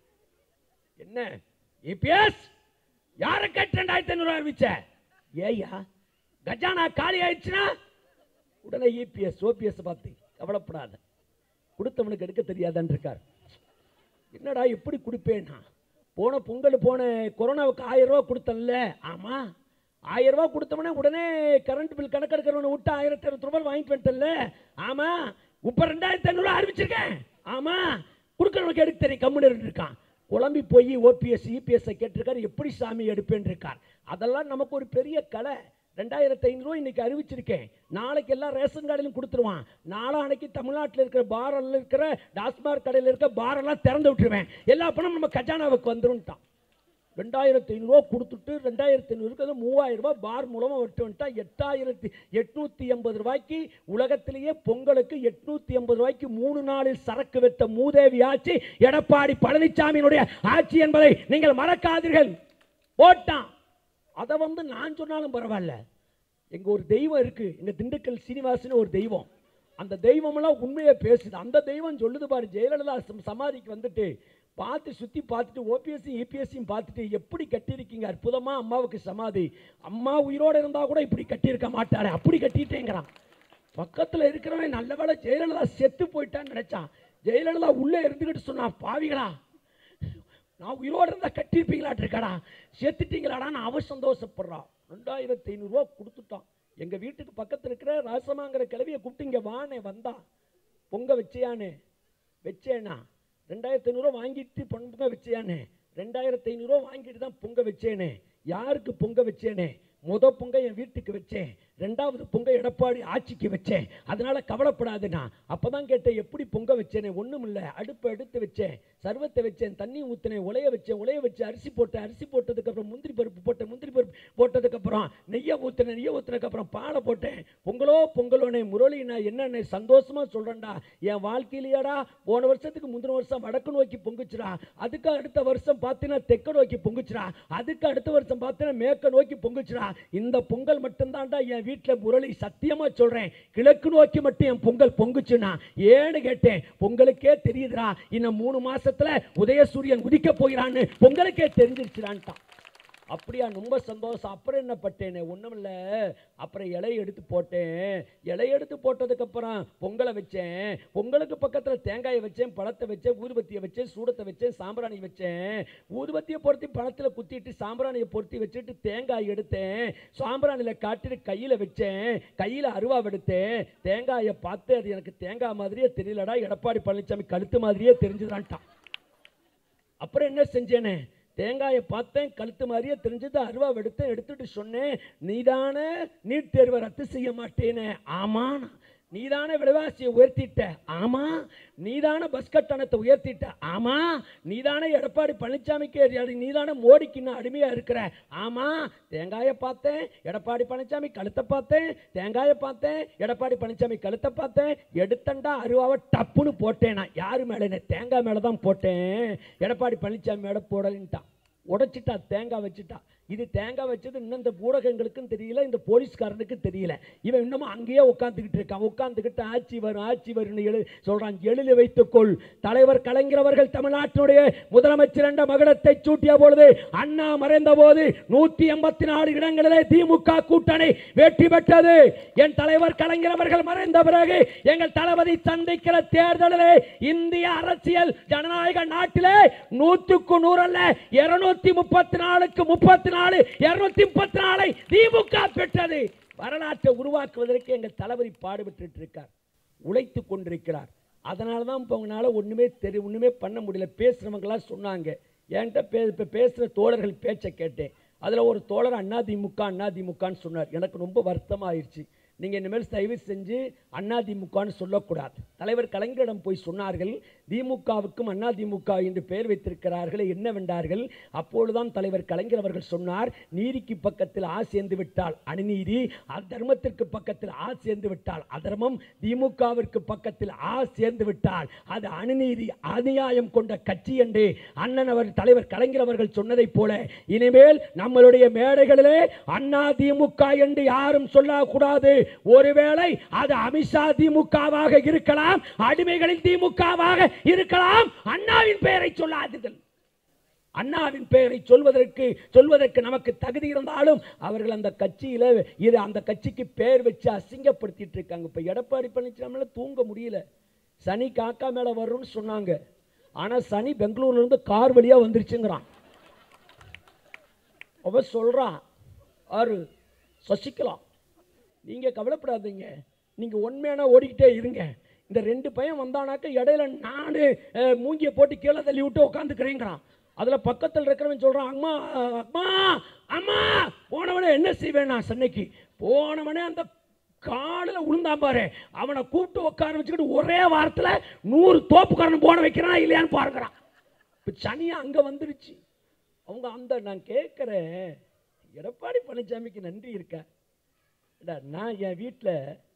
என்ன இபிஎஸ் யாரை கட்டு ரெண்டாயிரத்தி ஐநூறு அறிவிச்ச ஏய்யா கஜானா காலி ஆயிடுச்சுன்னா உடனே இபிஎஸ் ஓபிஎஸ் பார்த்து கவலைப்படாத கொடுத்தவனுக்கு எடுக்க தெரியாதான்னு இருக்கார் என்னடா எப்படி கொடுப்பேன்னா போன பொங்கல் போன கொரோனாவுக்கு ஆயிரம் ரூபா கொடுத்தன்ல ஆமா ஆயிரம் ரூபா கொடுத்தவனே உடனே கரண்ட் பில் கணக்கெடுக்கிறவனை விட்டு ஆயிரத்தி இரநூத்தி ரூபாய் வாங்கிட்டு வந்துட்டல ஆமா இப்ப ரெண்டாயிரத்தி ஐநூறு அறிவிச்சிருக்கேன் ஆமா கொடுக்கறவனுக்கு எடுக்க தெரியும் கம்முன்னு இருக்கான் குழம்பி போய் ஓபிஎஸ் இபிஎஸ் கேட்டிருக்காரு எப்படி சாமி எடுப்பேன்னு இருக்கார் அதெல்லாம் நமக்கு ஒரு பெரிய கலை ரெண்டாயிரத்தி ஐநூறுரூவா இன்னைக்கு அறிவிச்சிருக்கேன் நாளைக்கு எல்லாம் ரேஷன் கடையிலும் கொடுத்துருவான் நாளானைக்கு தமிழ்நாட்டில் இருக்கிற பாரில் இருக்கிற டாஸ்மாக் கடையில் இருக்கிற பாரெல்லாம் திறந்து விட்டுருவேன் எல்லா பணம் நம்ம கஜானாவுக்கு வந்துருன்ட்டான் ரெண்டாயிரத்தி ஐநூறுரூவா கொடுத்துட்டு ரெண்டாயிரத்தி ஐநூறுக்கு மூவாயிரம் ரூபாய் பார் மூலமாக விட்டு வந்துட்டா எட்டாயிரத்தி எட்நூற்றி எண்பது ரூபாய்க்கு உலகத்திலேயே பொங்கலுக்கு எட்நூற்றி எண்பது ரூபாய்க்கு மூணு நாளில் சரக்கு வித்த மூதேவி ஆட்சி எடப்பாடி பழனிசாமியினுடைய ஆட்சி என்பதை நீங்கள் மறக்காதீர்கள் போட்டான் அதை வந்து நான் சொன்னாலும் பரவாயில்ல எங்க ஒரு தெய்வம் இருக்கு எங்க திண்டுக்கல் சீனிவாசன் ஒரு தெய்வம் அந்த தெய்வமெல்லாம் உண்மையை பேசுது அந்த தெய்வம் சொல்லுது பாரு ஜெயலலிதா சம்- சமாதிக்கு வந்துட்டு பார்த்து சுற்றி பார்த்துட்டு ஓபிஎஸ்சியும் இபிஎஸ்சியும் பார்த்துட்டு எப்படி கட்டியிருக்கீங்க அற்புதமா அம்மாவுக்கு சமாதி அம்மா உயிரோடு இருந்தால் கூட இப்படி கட்டியிருக்க மாட்டாரு அப்படி கட்டிட்டேங்கிறான் பக்கத்தில் இருக்கிறவன் நல்ல வேளை ஜெயலலிதா செத்து போயிட்டான்னு நினைச்சான் ஜெயலலிதா உள்ளே இருந்துக்கிட்டு சொன்னான் பாவிகளா நான் உயிரோடு இருந்தா கட்டியிருப்பீங்களாட்டு இருக்கடா செத்துட்டீங்களாடான்னு அவ சந்தோஷப்படுறான் ரெண்டாயிரத்தி ஐநூறுரூவா கொடுத்துட்டான் எங்கள் வீட்டுக்கு பக்கத்தில் இருக்கிற ராசமாங்கிற கிளவியை கூப்பிட்டு இங்கே வானே வந்தா பொங்க வச்சியானே வச்சேனா ரெண்டாயிரத்தி ஐநூறுரூவா வாங்கிட்டு பொங்க வச்சியானே ரெண்டாயிரத்தி ஐநூறுரூவா வாங்கிட்டு தான் பொங்க வச்சேனே யாருக்கு பொங்க வச்சேனே முத பொங்க என் வீட்டுக்கு வச்சேன் ரெண்டாவது பொங்க எடப்பாடி ஆட்சிக்கு வச்சேன் அதனால கவலைப்படாதுண்ணா அப்பதான் கேட்டேன் எப்படி பொங்க வச்சேனே ஒண்ணும் இல்ல அடுப்பை எடுத்து வச்சேன் சர்வத்தை வச்சேன் தண்ணி ஊத்தினேன் உலைய வச்சேன் உலைய வச்சு அரிசி போட்டேன் அரிசி போட்டதுக்கு அப்புறம் முந்திரி பருப்பு போட்டேன் முந்திரி பருப்பு போட்டதுக்கு அப்புறம் நெய்யை ஊத்தினேன் நெய்யை ஊத்தினதுக்கு அப்புறம் பாலை போட்டேன் பொங்கலோ பொங்கலோனே முரளி நான் என்னென்ன சந்தோஷமா சொல்றேன்டா என் வாழ்க்கையிலேயாடா போன வருஷத்துக்கு முந்தின வருஷம் வடக்கு நோக்கி பொங்குச்சுடா அதுக்கு அடுத்த வருஷம் பார்த்தீங்கன்னா தெக்க நோக்கி பொங்குச்சுடா அதுக்கு அடுத்த வருஷம் பார்த்தீங்கன்னா மேற்க நோக்கி பொங்குச்சுடா இந்த பொங்கல் மட்டும்தான்டா என் வீட்டில் முரளி சத்தியமா சொல்றேன் கிழக்கு நோக்கி மட்டும் என் பொங்கல் பொங்குச்சுன்னா ஏன்னு கேட்டேன் பொங்கலுக்கே தெரியுதுடா இன்னும் மூணு மாசத்துல உதயசூரியன் உதிக்க போகிறான்னு பொங்கலுக்கே தெரிஞ்சிருச்சுடான்ட்டான் அப்படியா ரொம்ப சந்தோஷம் அப்புறம் என்ன பட்டேனே ஒன்றுமில்ல அப்புறம் இலையை எடுத்து போட்டேன் இலையை எடுத்து போட்டதுக்கப்புறம் பொங்கலை வச்சேன் பொங்கலுக்கு பக்கத்தில் தேங்காயை வச்சேன் பழத்தை வச்சேன் ஊதுபத்தியை வச்சேன் சூடத்தை வச்சேன் சாம்பிராணி வச்சேன் ஊதுபத்தியை பொருத்தி பழத்தில் குத்திட்டு சாம்பிராணியை பொருத்தி வச்சுட்டு தேங்காய் எடுத்தேன் சாம்பிராணியில் காட்டிட்டு கையில் வச்சேன் கையில் அருவா எடுத்தேன் தேங்காயை பார்த்து அது எனக்கு தேங்காய் மாதிரியே தெரியலடா எடப்பாடி பழனிசாமி கழுத்து மாதிரியே தெரிஞ்சுதான்ட்டான் அப்புறம் என்ன செஞ்சேனே தேங்காயை பார்த்தேன் கழுத்து மாதிரியே தெரிஞ்சது அருவா எடுத்தேன் எடுத்துட்டு சொன்னேன் நீதானே நீட் தேர்வை ரத்து செய்ய மாட்டேனே ஆமா நீதானே விலைவாசியை உயர்த்திட்ட ஆமா நீதானே பஸ் கட்டணத்தை உயர்த்திட்ட ஆமா நீதானே எடப்பாடி பழனிசாமிக்கு நீதானே மோடிக்கு இன்னும் அடிமையா இருக்கிற ஆமா தேங்காயை பார்த்தேன் எடப்பாடி பழனிசாமி கழுத்தை பார்த்தேன் தேங்காயை பார்த்தேன் எடப்பாடி பழனிசாமி கழுத்தை பார்த்தேன் எடுத்தண்டா அருவாவை டப்புன்னு போட்டேன் நான் யாரு மேல என்ன தேங்காய் மேல தான் போட்டேன் எடப்பாடி பழனிசாமி மேல போடலின்ட்டான் உடைச்சிட்டா தேங்காய் வச்சுட்டா இது தேங்காய் வச்சது இன்னும் இந்த ஊடகங்களுக்கும் தெரியல இந்த போலீஸ்காரனுக்கும் தெரியல இவன் இன்னமும் அங்கேயே உட்காந்துக்கிட்டு இருக்கான் உட்காந்துக்கிட்டு ஆட்சி வரும் ஆட்சி வரும்னு எழு சொல்றான் எழுதி வைத்துக்கொள் தலைவர் கலைஞர் அவர்கள் தமிழ்நாட்டினுடைய முதலமைச்சர் என்ற மகுடத்தை சூட்டிய பொழுது அண்ணா மறைந்த போது நூற்றி எண்பத்தி நாலு இடங்களிலே திமுக கூட்டணி வெற்றி பெற்றது என் தலைவர் கலைஞர் அவர்கள் மறைந்த பிறகு எங்கள் தளபதி சந்திக்கிற தேர்தலிலே இந்திய அரசியல் ஜனநாயக நாட்டிலே நூற்றுக்கு நூறு அல்ல இருநூத்தி முப்பத்தி நாலுக்கு முப்பத்தி நாலு இருநூத்தி முப்பத்தி நாலை திமுக பெற்றது வரலாற்றை உருவாக்குவதற்கு எங்கள் தளபதி பாடுபட்டு இருக்கார் உழைத்து கொண்டிருக்கிறார் அதனால தான் இப்போ உங்களால் ஒன்றுமே தெரி ஒன்றுமே பண்ண முடியல பேசுகிறவங்களாம் சொன்னாங்க என்கிட்ட பே இப்போ பேசுகிற தோழர்கள் பேச்சை கேட்டேன் அதில் ஒரு தோழர் அண்ணா திமுக அண்ணா திமுகன்னு சொன்னார் எனக்கு ரொம்ப வருத்தமாயிருச்சு நீங்கள் இனிமேல் தயவு செஞ்சு அண்ணா திமுகன்னு சொல்லக்கூடாது தலைவர் கலைஞரிடம் போய் சொன்னார்கள் திமுகவுக்கும் அண்ணா திமுக என்று பெயர் வைத்திருக்கிறார்கள் என்னவென்றார்கள் அப்பொழுதுதான் தலைவர் கலைஞர் அவர்கள் சொன்னார் நீதிக்கு பக்கத்தில் ஆ சேர்ந்து விட்டால் அநீதி தர்மத்திற்கு பக்கத்தில் ஆ சேர்ந்து விட்டால் அதர்மம் திமுகவிற்கு பக்கத்தில் ஆ சேர்ந்து விட்டால் அது அநீதி அநியாயம் கொண்ட கட்சி என்று அண்ணன் அவர் தலைவர் கலைஞர் அவர்கள் சொன்னதைப் போல இனிமேல் நம்மளுடைய மேடைகளிலே அண்ணா திமுக என்று யாரும் சொல்லக்கூடாது ஒருவேளை அது அமித்ஷா திமுகவாக இருக்கலாம் அடிமைகளின் திமுகவாக இருக்கலாம் அண்ணாவின் பெயரை சொல்லாதீர்கள் அண்ணாவின் பெயரை சொல்வதற்கு சொல்வதற்கு நமக்கு தகுதி இருந்தாலும் அவர்கள் அந்த கட்சியில இது அந்த கட்சிக்கு பெயர் வச்சு அசிங்கப்படுத்திட்டு இருக்காங்க இப்ப எடப்பாடி பழனிசாமியில தூங்க முடியல சனி காக்கா மேல வரும்னு சொன்னாங்க ஆனா சனி பெங்களூர்ல இருந்து கார் வழியா வந்துருச்சுங்கிறான் அவ சொல்றான் ஆறு சசிகலா நீங்க கவலைப்படாதீங்க நீங்க உண்மையான ஓடிக்கிட்டே இருங்க இந்த ரெண்டு பையன் வந்தானாக்க இடையில நானு அஹ், மூங்கிய போட்டு கீழே தள்ளி விட்டு உட்காந்துக்கிறேங்கிறான் அதுல பக்கத்தில் இருக்கிறவன் சொல்றான் அம்மா அம்மா அம்மா போனவனே என்ன செய்வேன் நான் சென்னைக்கு போனவனே அந்த காலில் விழுந்தான் பாரு அவனை கூப்பிட்டு உட்கார வச்சுக்கிட்டு ஒரே வாரத்தில் நூறு தோப்புக்காரன் போன வைக்கிறான் இல்லையான்னு பார்க்குறான் இப்போ சனியா அங்கே வந்துருச்சு அவங்க அந்த நான் கேட்குறேன் எடப்பாடி பழனிசாமிக்கு நன்றி இருக்கா ஏடா, நான் என் வீட்டில்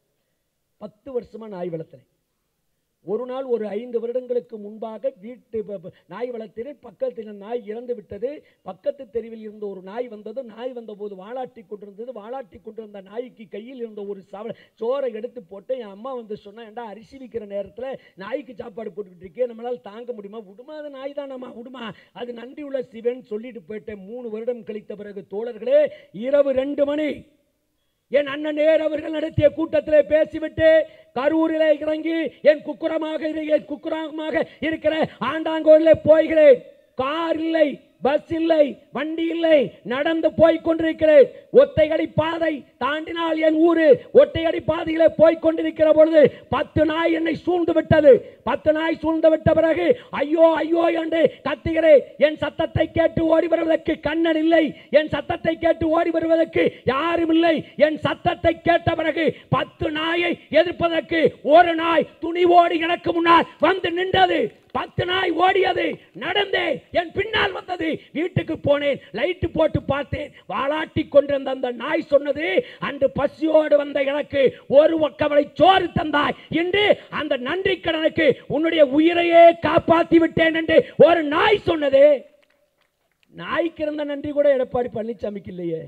பத்து வருஷமாக நாய் வளர்த்துறேன் ஒரு நாள் ஒரு ஐந்து வருடங்களுக்கு முன்பாக வீட்டு ப- ப- நாய் வளர்த்தினேன் பக்கத்தில் நாய் இறந்து விட்டது பக்கத்து தெருவில் இருந்த ஒரு நாய் வந்தது நாய் வந்தபோது வாலாட்டி கொண்டிருந்தது வாலாட்டி கொண்டிருந்த நாய்க்கு கையில் இருந்த ஒரு சவ சோறை எடுத்து போட்டு என் அம்மா வந்து சொன்னா ஏன்டா அரிசி விற்கிற நேரத்தில் நாய்க்கு சாப்பாடு போட்டுக்கிட்டு இருக்கே நம்மளால் தாங்க முடியுமா விடுமா அது நாய் தானம்மா விடுமா அது நன்றி உள்ள சிவன் சொல்லிட்டு போயிட்டேன் மூணு வருடம் கழித்த பிறகு தோழர்களே இரவு ரெண்டு மணி என் அண்ணன் நேர் அவர்கள் நடத்திய கூட்டத்தில் பேசிவிட்டு கரூரில் இறங்கி என் குக்குரமாக இரு- என் குக்குரமாக இருக்கிற ஆண்டாங்கோரில் போய்கிறேன் கார் இல்லை பஸ் இல்லை வண்டி இல்லை நடந்து போய் கொண்டிருக்கிறேன் ஒத்தையடி பாதை தாண்டினால் என் ஊரு ஒத்தையடி பாதையில போய் கொண்டிருக்கிற பொழுது பத்து நாய் என்னை சூழ்ந்து விட்டது பத்து நாய் சூழ்ந்து விட்ட பிறகு ஐயோ ஐயோ என்று கத்துகிறேன் என் சத்தத்தை கேட்டு ஓடி வருவதற்கு கண்ணன் இல்லை என் சத்தத்தை கேட்டு ஓடி வருவதற்கு யாரும் இல்லை என் சத்தத்தை கேட்ட பிறகு பத்து நாயை எதிர்ப்பதற்கு ஒரு நாய் துணிவோடு எனக்கு முன்னால் வந்து நின்றது பத்து நாய் ஓடியது நடந்தே என் பின்னால் வந்தது வீட்டுக்கு போனேன் லைட்டு போட்டு பார்த்தேன் வாலாட்டி கொண்டிருந்த அந்த நாய் சொன்னது அன்று பசியோடு வந்த எனக்கு ஒரு ஒக்கவளை சோறு தந்தாய் என்று அந்த நன்றி கடனுக்கு உன்னுடைய உயிரையே காப்பாத்தி விட்டேன் என்று ஒரு நாய் சொன்னது நாய்க்கு இருந்த நன்றி கூட எடப்பாடி பழனிசாமிக்கு இல்லையே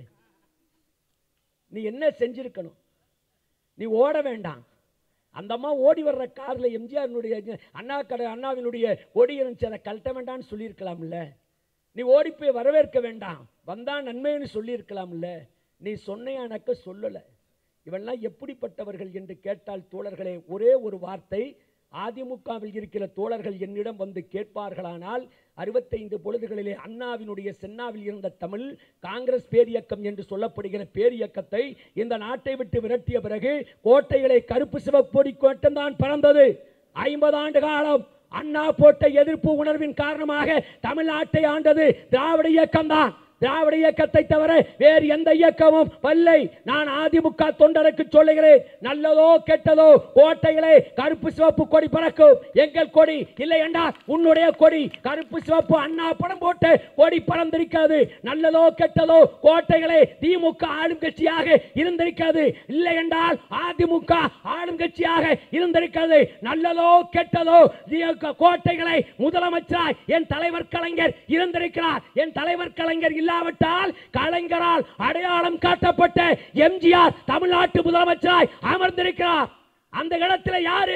நீ என்ன செஞ்சிருக்கணும் நீ ஓட வேண்டாம் அந்த அம்மா ஓடி வர்ற கார்ல எம்ஜிஆரினுடைய அண்ணா கடை அண்ணாவினுடைய கொடி இருந்துச்சு அதை கழட்ட வேண்டாம்னு சொல்லியிருக்கலாம்ல நீ ஓடி போய் வரவேற்க வேண்டாம் வந்தா நன்மைன்னு சொல்லியிருக்கலாம்ல நீ சொன்னையானக்க சொல்லலை இவெல்லாம் எப்படிப்பட்டவர்கள் என்று கேட்டால் தோழர்களே ஒரே ஒரு வார்த்தை அதிமுகவில் இருக்கிற தோழர்கள் என்னிடம் வந்து கேட்பார்களானால் அறுபத்தைந்து பொழுதுகளிலே அண்ணாவினுடைய சென்னாவில் இருந்த தமிழ் காங்கிரஸ் பேரியக்கம் என்று சொல்லப்படுகிற பேரியக்கத்தை இந்த நாட்டை விட்டு விரட்டிய பிறகு கோட்டைகளை கருப்பு சிவப்பொடி கோட்டம்தான் பிறந்தது ஐம்பது ஆண்டு காலம் அண்ணா போட்ட எதிர்ப்பு உணர்வின் காரணமாக தமிழ்நாட்டை ஆண்டது திராவிட இயக்கம் தான் திராவிட இயக்கத்தை தவிர வேறு எந்த இயக்கமும் வல்லை நான் அதிமுக தொண்டருக்கு சொல்லுகிறேன் நல்லதோ கெட்டதோ கோட்டைகளே கருப்பு சிவப்பு கொடி பறக்கும் எங்கள் கொடி இல்லை என்றால் உன்னுடைய கொடி கருப்பு சிவப்பு அண்ணா படம் போட்டு கொடி பறந்திருக்காது நல்லதோ கெட்டதோ கோட்டைகளே திமுக ஆளும் கட்சியாக இருந்திருக்காது இல்லை என்றால் அதிமுக ஆளும் கட்சியாக இருந்திருக்கிறது நல்லதோ கெட்டதோ திமுக கோட்டைகளை முதலமைச்சராய் என் தலைவர் கலைஞர் இருந்திருக்கிறார் என் தலைவர் கலைஞர் இல்லாவிட்டால் கலைஞரால் அடையாளம் காட்டப்பட்ட எம்ஜிஆர் தமிழ்நாட்டு முதலமைச்சராய் அமர்ந்திருக்கிறார் அந்த இடத்துல யாரு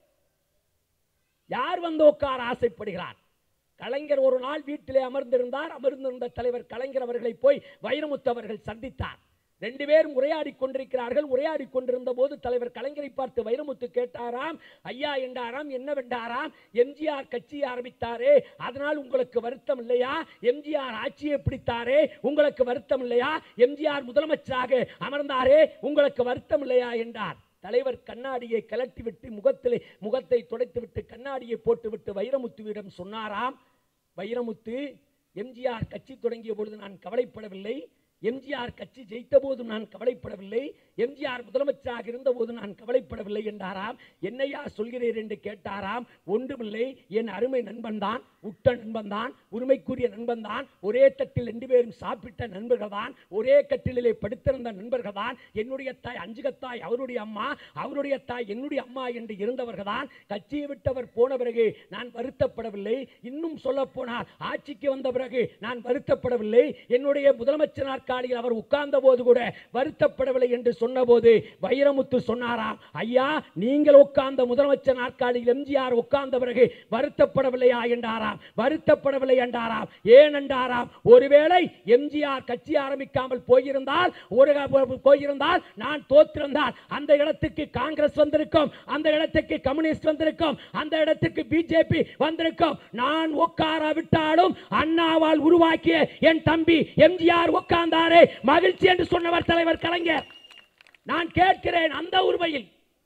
யார் வந்து உட்கார ஆசைப்படுகிறார் கலைஞர் ஒரு நாள் வீட்டிலே அமர்ந்திருந்தார் அமர்ந்திருந்த தலைவர் கலைஞர் அவர்களை போய் வைரமுத்து அவர்கள் சந்தித்தார் ரெண்டு பேரும் உரையாடி கொண்டிருக்கிறார்கள் உரையாடி கொண்டிருந்த போது தலைவர் கலைஞரை பார்த்து வைரமுத்து கேட்டாராம் ஐயா என்றாராம் என்னவென்றாராம் எம்ஜிஆர் கட்சி ஆரம்பித்தாரே அதனால் உங்களுக்கு வருத்தம் இல்லையா எம்ஜிஆர் ஆட்சியை பிடித்தாரே உங்களுக்கு வருத்தம் இல்லையா எம்ஜிஆர் முதலமைச்சராக அமர்ந்தாரே உங்களுக்கு வருத்தம் இல்லையா என்றார் தலைவர் கண்ணாடியை கலட்டிவிட்டு முகத்திலே முகத்தை துடைத்துவிட்டு கண்ணாடியை போட்டுவிட்டு வைரமுத்துவிடம் சொன்னாராம் வைரமுத்து எம்ஜிஆர் கட்சி தொடங்கிய பொழுது நான் கவலைப்படவில்லை எம்ஜிஆர் கட்சி ஜெயித்த போது நான் கவலைப்படவில்லை எம்ஜிஆர் முதலமைச்சராக இருந்த போது நான் கவலைப்படவில்லை என்றாராம் என்னையா சொல்கிறீர் என்று கேட்டாராம் ஒன்றுமில்லை என் அருமை நண்பன் தான் உட்ட நண்பன் தான் உரிமைக்குரிய நண்பன் தான் ஒரே தட்டில் ரெண்டு பேரும் சாப்பிட்ட நண்பர்கள் தான் ஒரே கட்டிலே படுத்திருந்த நண்பர்கள் தான் என்னுடைய தாய் அஞ்சுகத்தாய் அவருடைய அம்மா அவருடைய தாய் என்னுடைய அம்மா என்று இருந்தவர்கள் தான் கட்சியை விட்டவர் போன பிறகு நான் வருத்தப்படவில்லை இன்னும் சொல்ல போனால் ஆட்சிக்கு வந்த பிறகு நான் வருத்தப்படவில்லை என்னுடைய முதலமைச்சர் நாற்காலியில் அவர் உட்கார்ந்த போது கூட வருத்தப்படவில்லை என்று சொன்னபோது வைரமுத்து சொன்னாராம் ஐயா நீங்கள் உட்கார்ந்த முதலமைச்சர் நாற்காலியில் எம்ஜிஆர் உட்கார்ந்த பிறகு வருத்தப்படவில்லையா என்றாராம் வருத்தப்படவில்லை என்றாராம் ஏன் என்றாராம் ஒருவேளை எம்ஜிஆர் கட்சி ஆரம்பிக்காமல் போயிருந்தால் ஒரு போயிருந்தால் நான் தோற்றிருந்தால் அந்த இடத்துக்கு காங்கிரஸ் வந்திருக்கும் அந்த இடத்துக்கு கம்யூனிஸ்ட் வந்திருக்கும் அந்த இடத்துக்கு பிஜேபி வந்திருக்கும் நான் உட்காராவிட்டாலும் அண்ணாவால் உருவாக்கிய என் தம்பி எம்ஜிஆர் உட்கார்ந்தாரே மகிழ்ச்சி என்று சொன்னவர் தலைவர் கலைஞர் நான் கேட்கிறேன் அந்த உரிமையில்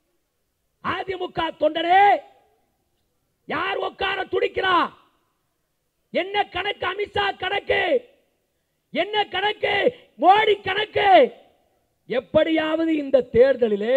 அதிமுக தொண்டரே யார் உட்கார துடிக்கிறா என்ன கணக்கு அமித்ஷா கணக்கு என்ன கணக்கு மோடி கணக்கு எப்படியாவது இந்த தேர்தலிலே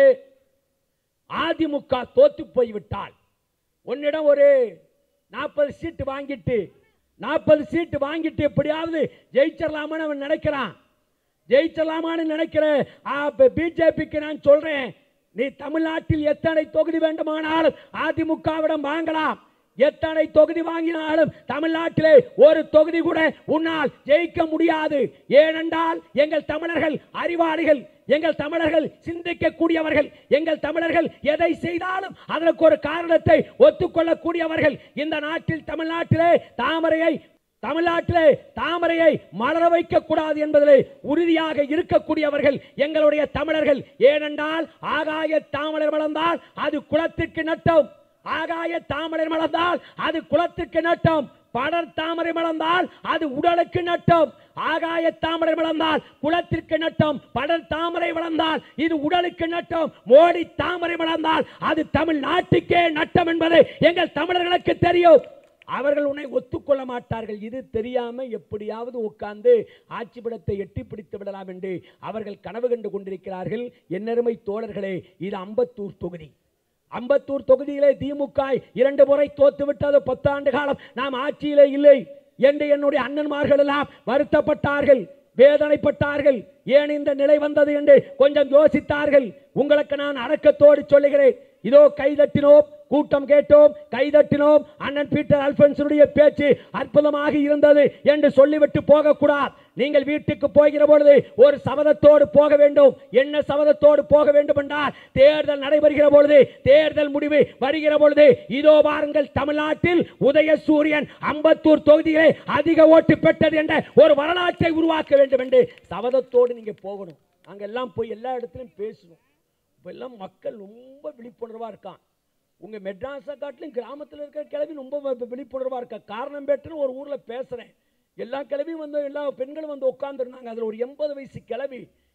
அதிமுக தோத்து போய்விட்டால் உன்னிடம் ஒரு நாற்பது சீட்டு வாங்கிட்டு நாற்பது சீட்டு வாங்கிட்டு எப்படியாவது ஜெயிச்சிடலாமான்னு அவன் நினைக்கிறான் ஜெயிச்சிடலாமான்னு நினைக்கிற பிஜேபிக்கு நான் சொல்றேன் நீ தமிழ்நாட்டில் எத்தனை தொகுதி வேண்டுமானாலும் அதிமுகவிடம் வாங்கலாம் எத்தனை தொகுதி வாங்கினாலும் தமிழ்நாட்டிலே ஒரு தொகுதி கூட உன்னால் ஜெயிக்க முடியாது ஏனென்றால் எங்கள் தமிழர்கள் அறிவாளிகள் எங்கள் தமிழர்கள் சிந்திக்கக்கூடியவர்கள் எங்கள் தமிழர்கள் எதை செய்தாலும் அதற்கு ஒரு காரணத்தை ஒத்துக்கொள்ளக்கூடியவர்கள் இந்த நாட்டில் தமிழ்நாட்டிலே தாமரையை தமிழ்நாட்டிலே தாமரையை மலர வைக்க கூடாது என்பதிலே உறுதியாக இருக்கக்கூடியவர்கள் எங்களுடைய தமிழர்கள் ஏனென்றால் ஆகாய தாமரை வளர்ந்தால் அது குளத்திற்கு நட்டம் ஆகாய தாமரை மலர்ந்தால் அது குளத்துக்கு நட்டம் படர் தாமரை மலர்ந்தால் அது உடலுக்கு நட்டம் ஆகாய தாமரை வளர்ந்தால் குளத்திற்கு நட்டம் படர் தாமரை வளர்ந்தால் இது உடலுக்கு நட்டம் மோடி தாமரை வளர்ந்தால் அது தமிழ்நாட்டுக்கே நட்டம் என்பது எங்கள் தமிழர்களுக்கு தெரியும் அவர்கள் உன்னை ஒத்துக்கொள்ள மாட்டார்கள் இது தெரியாம எப்படியாவது உட்கார்ந்து ஆட்சி படத்தை எட்டி பிடித்து விடலாம் என்று அவர்கள் கனவு கண்டு கொண்டிருக்கிறார்கள் என்னருமை தோழர்களே இது அம்பத்தூர் தொகுதி அம்பத்தூர் தொகுதியிலே திமுக இரண்டு முறை தோத்து விட்டது பத்தாண்டு காலம் நாம் ஆட்சியிலே இல்லை என்று என்னுடைய அண்ணன்மார்கள் எல்லாம் வருத்தப்பட்டார்கள் வேதனைப்பட்டார்கள் ஏன் இந்த நிலை வந்தது என்று கொஞ்சம் யோசித்தார்கள் உங்களுக்கு நான் அடக்கத்தோடு சொல்லுகிறேன் இதோ கைதட்டினோம் கூட்டம் கேட்டோம் கைதட்டினோம் அண்ணன் பீட்டர் அல்பன்ஸுடைய பேச்சு அற்புதமாக இருந்தது என்று சொல்லிவிட்டு போகக்கூடாது நீங்கள் வீட்டுக்கு போகிற பொழுது ஒரு சபதத்தோடு போக வேண்டும் என்ன சபதத்தோடு போக வேண்டும் என்றால் தேர்தல் நடைபெறுகிற பொழுது தேர்தல் முடிவு வருகிற பொழுது இதோ பாருங்கள் தமிழ்நாட்டில் உதயசூரியன் அம்பத்தூர் தொகுதியிலே அதிக ஓட்டு பெற்றது என்ற ஒரு வரலாற்றை உருவாக்க வேண்டும் என்று சபதத்தோடு நீங்க போகணும் அங்கெல்லாம் போய் எல்லா இடத்துலையும் பேசணும் இப்ப எல்லாம் மக்கள் ரொம்ப விழிப்புணர்வா இருக்கான் உங்க மெட்ராஸை காட்டிலும் கிராமத்தில் இருக்கிற கிளவி ரொம்ப வி- விழிப்புணர்வா இருக்கா காரணம் பெற்றுன்னு ஒரு ஊர்ல பேசுறேன் எல்லா கிளவியும் வந்து எல்லா பெண்களும் வந்து உட்கார்ந்துருந்தாங்க அதுல ஒரு எண்பது வயசு கிளவி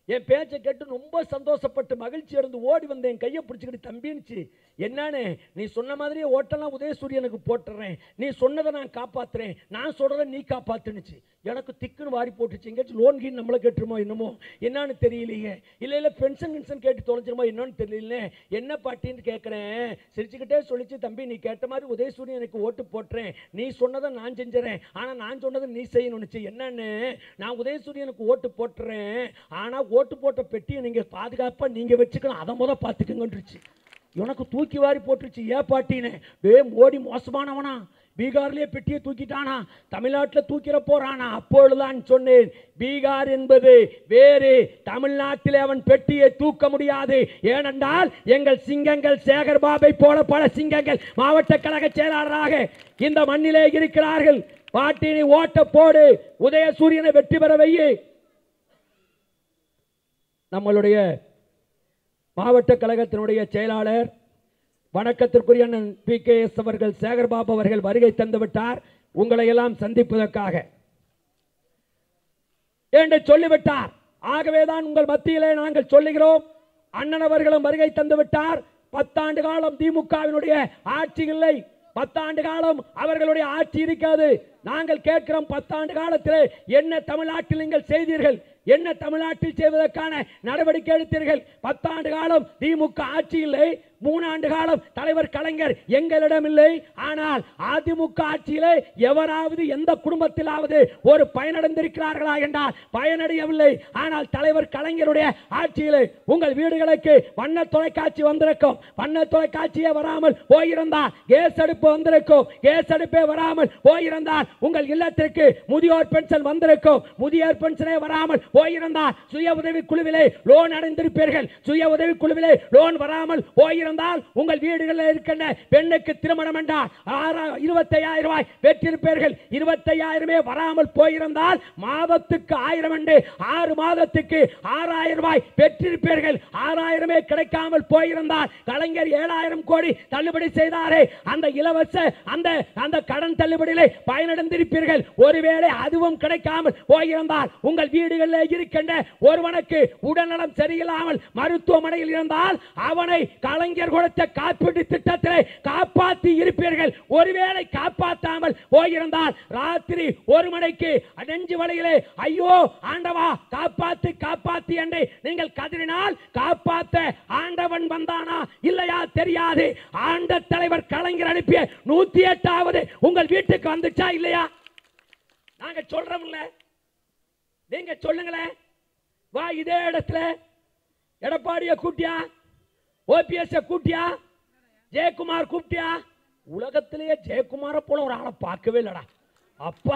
என் பேச்சை கேட்டு ரொம்ப சந்தோஷப்பட்டு மகிழ்ச்சி அடைந்து ஓடி வந்து என் கையை பிடிச்சிக்கிட்டு தம்பின்னுச்சு என்னன்னு நீ சொன்ன மாதிரியே ஓட்டெல்லாம் உதயசூரியனுக்கு போட்டுறேன் நீ சொன்னதை நான் காப்பாத்துறேன் நான் சொல்றதை நீ காப்பாத்துனுச்சு எனக்கு திக்குன்னு வாரி போட்டுச்சு எங்கேயாச்சும் லோன் கீன் நம்மளை கேட்டுருமோ என்னமோ என்னன்னு தெரியலையே இல்லை இல்லை பென்ஷன் கின்ஷன் கேட்டு தொலைஞ்சிருமோ என்னன்னு தெரியல என்ன பாட்டின்னு கேட்குறேன் சிரிச்சுக்கிட்டே சொல்லிச்சு தம்பி நீ கேட்ட மாதிரி உதயசூரியனுக்கு ஓட்டு போட்டுறேன் நீ சொன்னதை நான் செஞ்சுறேன் ஆனால் நான் சொன்னதை நீ செய்யணும்னுச்சு என்னன்னு நான் உதயசூரியனுக்கு ஓட்டு போட்டுறேன் ஆனால் ஓட்டு போட்ட பெட்டியை நீங்கள் பாதுகாப்பாக நீங்கள் வச்சுக்கணும் அதை முத பார்த்துக்கங்கன்றுச்சு உனக்கு தூக்கி வாரி போட்டுருச்சு ஏன் பாட்டின்னு டே மோடி மோசமானவனா பீகார்லயே பெட்டியை தூக்கிட்டானா தமிழ்நாட்டில் தூக்கிற போறானா அப்பொழுதுதான் சொன்னேன் பீகார் என்பது வேறு தமிழ்நாட்டில் அவன் பெட்டியை தூக்க முடியாது ஏனென்றால் எங்கள் சிங்கங்கள் சேகர் பாபை போல பல சிங்கங்கள் மாவட்ட கழக செயலாளராக இந்த மண்ணிலே இருக்கிறார்கள் பாட்டினி ஓட்ட போடு உதயசூரியனை வெற்றி பெற வையு நம்மளுடைய மாவட்ட கழகத்தினுடைய செயலாளர் வணக்கத்திற்குரிய அண்ணன் பி கே எஸ் அவர்கள் சேகர்பாபு அவர்கள் வருகை தந்து விட்டார் உங்களை எல்லாம் சந்திப்பதற்காக என்று சொல்லிவிட்டார் ஆகவேதான் உங்கள் மத்தியிலே நாங்கள் சொல்லுகிறோம் அண்ணன் அவர்களும் வருகை தந்து விட்டார் பத்தாண்டு காலம் திமுகவினுடைய ஆட்சி இல்லை பத்தாண்டு காலம் அவர்களுடைய ஆட்சி இருக்காது நாங்கள் கேட்கிறோம் பத்தாண்டு காலத்தில் என்ன தமிழ்நாட்டில் நீங்கள் செய்தீர்கள் என்ன தமிழ்நாட்டில் செய்வதற்கான நடவடிக்கை எடுத்தீர்கள் பத்தாண்டு காலம் திமுக ஆட்சி இல்லை மூணாண்டு காலம் தலைவர் கலைஞர் எங்களிடம் இல்லை ஆனால் அதிமுக ஆட்சியிலே எவராவது எந்த குடும்பத்திலாவது ஒரு பயனடைந்திருக்கிறார்களா என்றால் பயனடையவில்லை ஆனால் தலைவர் கலைஞருடைய ஆட்சியிலே உங்கள் வீடுகளுக்கு வண்ண தொலைக்காட்சி வந்திருக்கும் வண்ண தொலைக்காட்சியே வராமல் போயிருந்தால் கேஸ் அடுப்பு வந்திருக்கும் கேஸ் அடுப்பே வராமல் போயிருந்தால் உங்கள் இல்லத்திற்கு முதியோர் பென்ஷன் வந்திருக்கும் முதியோர் பென்ஷனே வராமல் போயிருந்தால் சுய உதவி குழுவிலே லோன் அடைந்திருப்பீர்கள் சுய உதவி குழுவிலே லோன் வராமல் போயிருந்தால் உங்கள் வீடுகளில் இருக்கின்ற பெண்ணுக்கு திருமணம் என்றால் ஆறா- இருபத்தையாயிரம் ரூபாய் பெற்றிருப்பீர்கள் இருபத்தையாயிரமே வராமல் போயிருந்தால் மாதத்துக்கு ஆயிரம் என்று ஆறு மாதத்துக்கு ஆறாயிரம் ரூபாய் பெற்றிருப்பீர்கள் ஆறாயிரமே கிடைக்காமல் போயிருந்தால் கலைஞர் ஏழாயிரம் கோடி தள்ளுபடி செய்தாரே அந்த இலவச அந்த அந்த கடன் தள்ளுபடியிலே பயனடைந்திருப்பீர்கள் ஒருவேளை அதுவும் கிடைக்காமல் போயிருந்தால் உங்கள் வீடுகளில் இருக்கின்ற ஒருவனுக்கு உடல்நலம் சரியில்லாமல் மருத்துவமனையில் இருந்தால் அவனை கலைஞர் கொடுத்த காப்பீட்டு திட்டத்திலே காப்பாற்றி இருப்பீர்கள் ஒருவேளை காப்பாற்றாமல் போயிருந்தால் ராத்திரி ஒரு மணிக்கு நெஞ்சு வழியிலே ஐயோ ஆண்டவா காப்பாத்து காப்பாத்து என்று நீங்கள் கதறினால் காப்பாத்த ஆண்டவன் வந்தானா இல்லையா தெரியாது ஆண்ட தலைவர் கலைஞர் அனுப்பிய நூத்தி எட்டாவது உங்கள் வீட்டுக்கு வந்துச்சா இல்லையா நாங்க சொல்றோம்ல நீங்க சொல்லுங்களேன் வா இதே இடத்துல எடப்பாடிய கூட்டியா ஓபிஎஸ் கூட்டியா ஜெயக்குமார் கூப்பிட்டியா உலகத்திலேயே ஜெயக்குமாரை போல ஒரு ஆளை பார்க்கவே இல்லடா அப்பா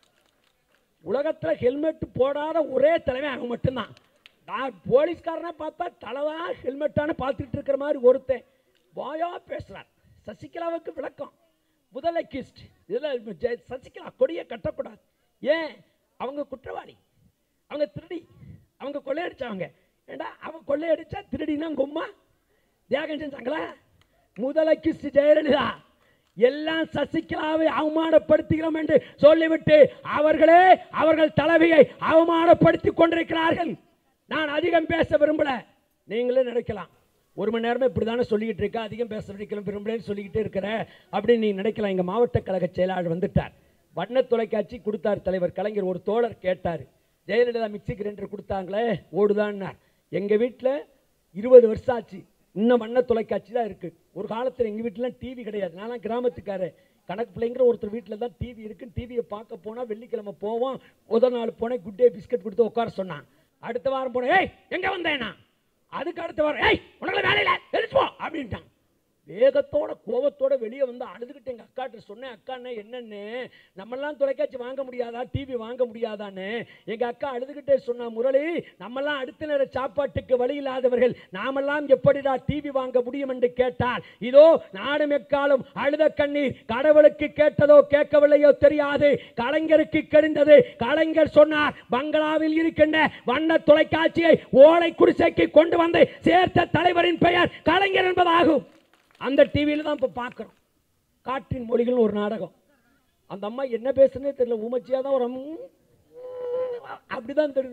உலகத்தில் ஹெல்மெட் போடாத ஒரே தலைவன் அவன் மட்டும்தான் நான் போலீஸ்காரனை பார்த்தா தலைதான் ஹெல்மெட்டான பார்த்துட்டு இருக்கிற மாதிரி ஒருத்தன் வாயா பேசுறார் சசிகலாவுக்கு விளக்கம் முதலை கிஸ்ட் இதில் ஜெ- சசிகலா கொடியை கட்டக்கூடாது ஏன் அவங்க குற்றவாளி அவங்க திருடி அவங்க கொள்ளையடிச்சவங்க ஏண்டா அவன் கொள்ளையடிச்சா திருடினா கொம்மா தியாகம் செஞ்சாங்களா முதலை கிஸ்ட் ஜெயலலிதா எல்லாம் சசிகலாவை அவமானப்படுத்துகிறோம் என்று சொல்லிவிட்டு அவர்களே அவர்கள் தலைவியை அவமானப்படுத்திக் கொண்டிருக்கிறார்கள் நான் அதிகம் பேச விரும்பல நீங்களே நினைக்கலாம் ஒரு மணி நேரமே இப்படி தானே சொல்லிக்கிட்டு இருக்க அதிகம் பேச விரும்பல விரும்பலன்னு சொல்லிக்கிட்டே இருக்கிற அப்படின்னு நீ நினைக்கலாம் எங்க மாவட்ட கழக செயலாளர் வந்துட்டார் வண்ண தொலைக்காட்சி கொடுத்தார் தலைவர் கலைஞர் ஒரு தோழர் கேட்டார் ஜெயலலிதா மிக்சி கிரைண்டர் கொடுத்தாங்களே ஓடுதான்னார் எங்க வீட்டில் இருபது வருஷம் ஆச்சு இன்னும் வண்ண தொலைக்காட்சி தான் இருக்கு ஒரு காலத்தில் எங்கள் வீட்டிலாம் டிவி கிடையாது நான்லாம் கிராமத்துக்காரர் கணக்கு பிள்ளைங்கிற ஒருத்தர் வீட்டில் தான் டிவி இருக்கு டிவியை பார்க்க போனால் வெள்ளிக்கிழமை போவோம் முதல் நாள் போனேன் குட் டே பிஸ்கட் கொடுத்து உட்கார சொன்னான் அடுத்த வாரம் போனேன் ஏய் எங்கே வந்தேனா அதுக்கு அடுத்த வாரம் ஏய் உனக்கு வேலையில எழுத்து போ அப்படின்ட்டான் வேகத்தோட கோபத்தோட வெளியே வந்து அழுதுகிட்டு எங்கள் அக்காட்ட சொன்னேன் அக்காண்ணே என்னன்னு நம்மெல்லாம் தொலைக்காட்சி வாங்க முடியாதா டிவி வாங்க முடியாதான்னு எங்கள் அக்கா அழுதுகிட்டே சொன்னா முரளி நம்மெல்லாம் அடுத்த நேர சாப்பாட்டுக்கு வழி இல்லாதவர்கள் நாமெல்லாம் எப்படிடா டிவி வாங்க முடியும் என்று கேட்டால் இதோ நாடும் எக்காலம் அழுத கண்ணீர் கடவுளுக்கு கேட்டதோ கேட்கவில்லையோ தெரியாது கலைஞருக்கு கெடுந்தது கலைஞர் சொன்னார் பங்களாவில் இருக்கின்ற வண்ண தொலைக்காட்சியை ஓலை குடிசைக்கு கொண்டு வந்து சேர்த்த தலைவரின் பெயர் கலைஞர் என்பதாகும் அந்த டிவியில தான் இப்போ பார்க்குறோம் காற்றின் மொழிகள்னு ஒரு நாடகம் அந்த அம்மா என்ன பேசுனே தெரியல உமச்சியாக தான் ஒரு அம் அப்படிதான் தெரியுது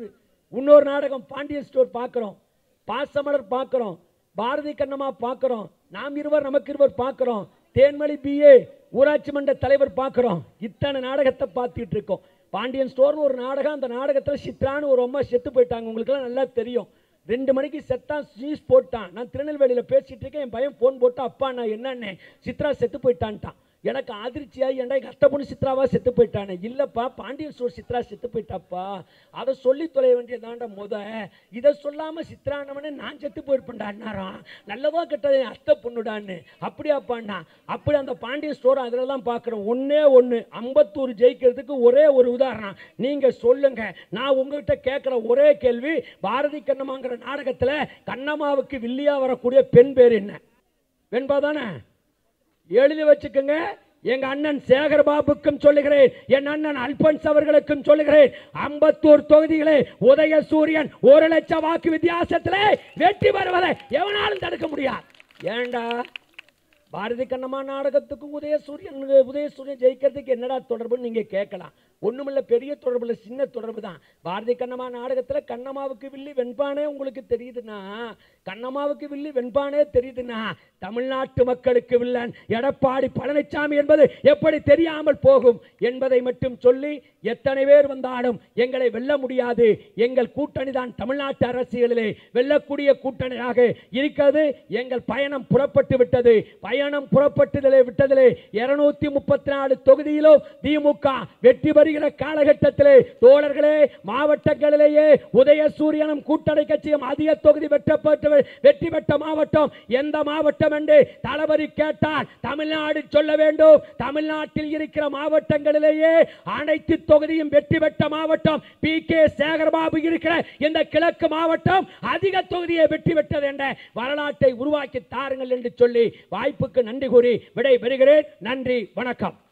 இன்னொரு நாடகம் பாண்டியன் ஸ்டோர் பார்க்குறோம் பாசமலர் பார்க்குறோம் பாரதி கண்ணம்மா பார்க்குறோம் நாம் இருவர் நமக்கு இருவர் பார்க்குறோம் தேன்மொழி பிஏ ஊராட்சி மன்ற தலைவர் பார்க்குறோம் இத்தனை நாடகத்தை பார்த்துட்டு இருக்கோம் பாண்டியன் ஸ்டோர்னு ஒரு நாடகம் அந்த நாடகத்தில் சித்ரான்னு ஒரு அம்மா செத்து போயிட்டாங்க உங்களுக்குலாம் நல்லா தெரியும் ரெண்டு மணிக்கு செத்தான் நியூஸ் போட்டான் நான் திருநெல்வேலியில் பேசிட்டு இருக்கேன் என் பையன் ஃபோன் போட்டு அப்பா நான் என்னன்னு சித்ரா செத்து போயிட்டான்ட்டான் எனக்கு அதிர்ச்சியாகி ஏன்டா எங்கள் அத்தை பொண்ணு சித்ராவா செத்து போயிட்டானே இல்லைப்பா பாண்டியன் ஸ்டோர் சித்ரா செத்து போயிட்டாப்பா அதை சொல்லி தொலைய வேண்டியதாண்டா முத இதை சொல்லாமல் சித்ரானவனே நான் செத்து போயிருப்பேன்டா அண்ணாராம் நல்லதோ கெட்டது என் அத்தை பொண்ணுடான்னு அப்படியாப்பாண்ணா அப்படி அந்த பாண்டியன் ஸ்டோர் அதில் தான் பார்க்குறோம் ஒன்றே ஒன்று அம்பத்தூர் ஜெயிக்கிறதுக்கு ஒரே ஒரு உதாரணம் நீங்கள் சொல்லுங்க நான் உங்ககிட்ட கேட்குற ஒரே கேள்வி பாரதி கண்ணம்மாங்கிற நாடகத்தில் கண்ணம்மாவுக்கு வில்லியா வரக்கூடிய பெண் பேர் என்ன வெண்பா தானே எழுதி வச்சுக்கோங்க எங்க அண்ணன் சேகர் பாபுக்கும் சொல்லுகிறேன் என் அண்ணன் அல்பன்ஸ் அவர்களுக்கும் சொல்லுகிறேன் அம்பத்தூர் தொகுதிகளே உதயசூரியன் ஒரு லட்சம் வாக்கு வித்தியாசத்திலே வெற்றி பெறுவதை எவனாலும் தடுக்க முடியாது ஏண்டா பாரதி கண்ணம்மா நாடகத்துக்கும் உதயசூரியன் உதயசூரியன் ஜெயிக்கிறதுக்கு என்னடா தொடர்புன்னு நீங்க கேட்கலாம் ஒண்ணுமில்ல பெரிய தொடர்பு இல்லை சின்ன தொடர்பு தான் பாரதி கண்ணம்மா நாடகத்துல கண்ணம்மாவுக்கு வில்லி வெண்பானே உங்களுக்கு தெரியுதுன்னா கண்ணம்மாவுக்கு வில்லி வெண்பானே தெரியுதுன்னா தமிழ்நாட்டு மக்களுக்கு வில்லன் எடப்பாடி பழனிசாமி என்பது எப்படி தெரியாமல் போகும் என்பதை மட்டும் சொல்லி எத்தனை பேர் வந்தாலும் எங்களை வெல்ல முடியாது எங்கள் கூட்டணி தான் தமிழ்நாட்டு அரசியலிலே வெல்லக்கூடிய கூட்டணியாக இருக்கிறது எங்கள் பயணம் புறப்பட்டு விட்டது பயணம் புறப்பட்டதிலே விட்டதிலே இருநூத்தி முப்பத்தி நாலு தொகுதியிலும் திமுக வெற்றி பெறுகிற காலகட்டத்திலே தோழர்களே மாவட்டங்களிலேயே உதயசூரியனும் கூட்டணி கட்சியும் அதிக தொகுதி வெற்றப்பட்டு வெற்றி பெற்ற மாவட்டம் எந்த மாவட்டம் என்று தளபதி கேட்டால் தமிழ்நாடு சொல்ல வேண்டும் தமிழ்நாட்டில் இருக்கிற மாவட்டங்களிலேயே அனைத்து தொகுதியும் வெற்றி பெற்ற மாவட்டம் பி கே சேகர்பாபு இருக்கிற இந்த கிழக்கு மாவட்டம் அதிக தொகுதியை வெற்றி பெற்றது என்ற வரலாற்றை உருவாக்கி தாருங்கள் என்று சொல்லி வாய்ப்புக்கு நன்றி கூறி விடை பெறுகிறேன் நன்றி வணக்கம்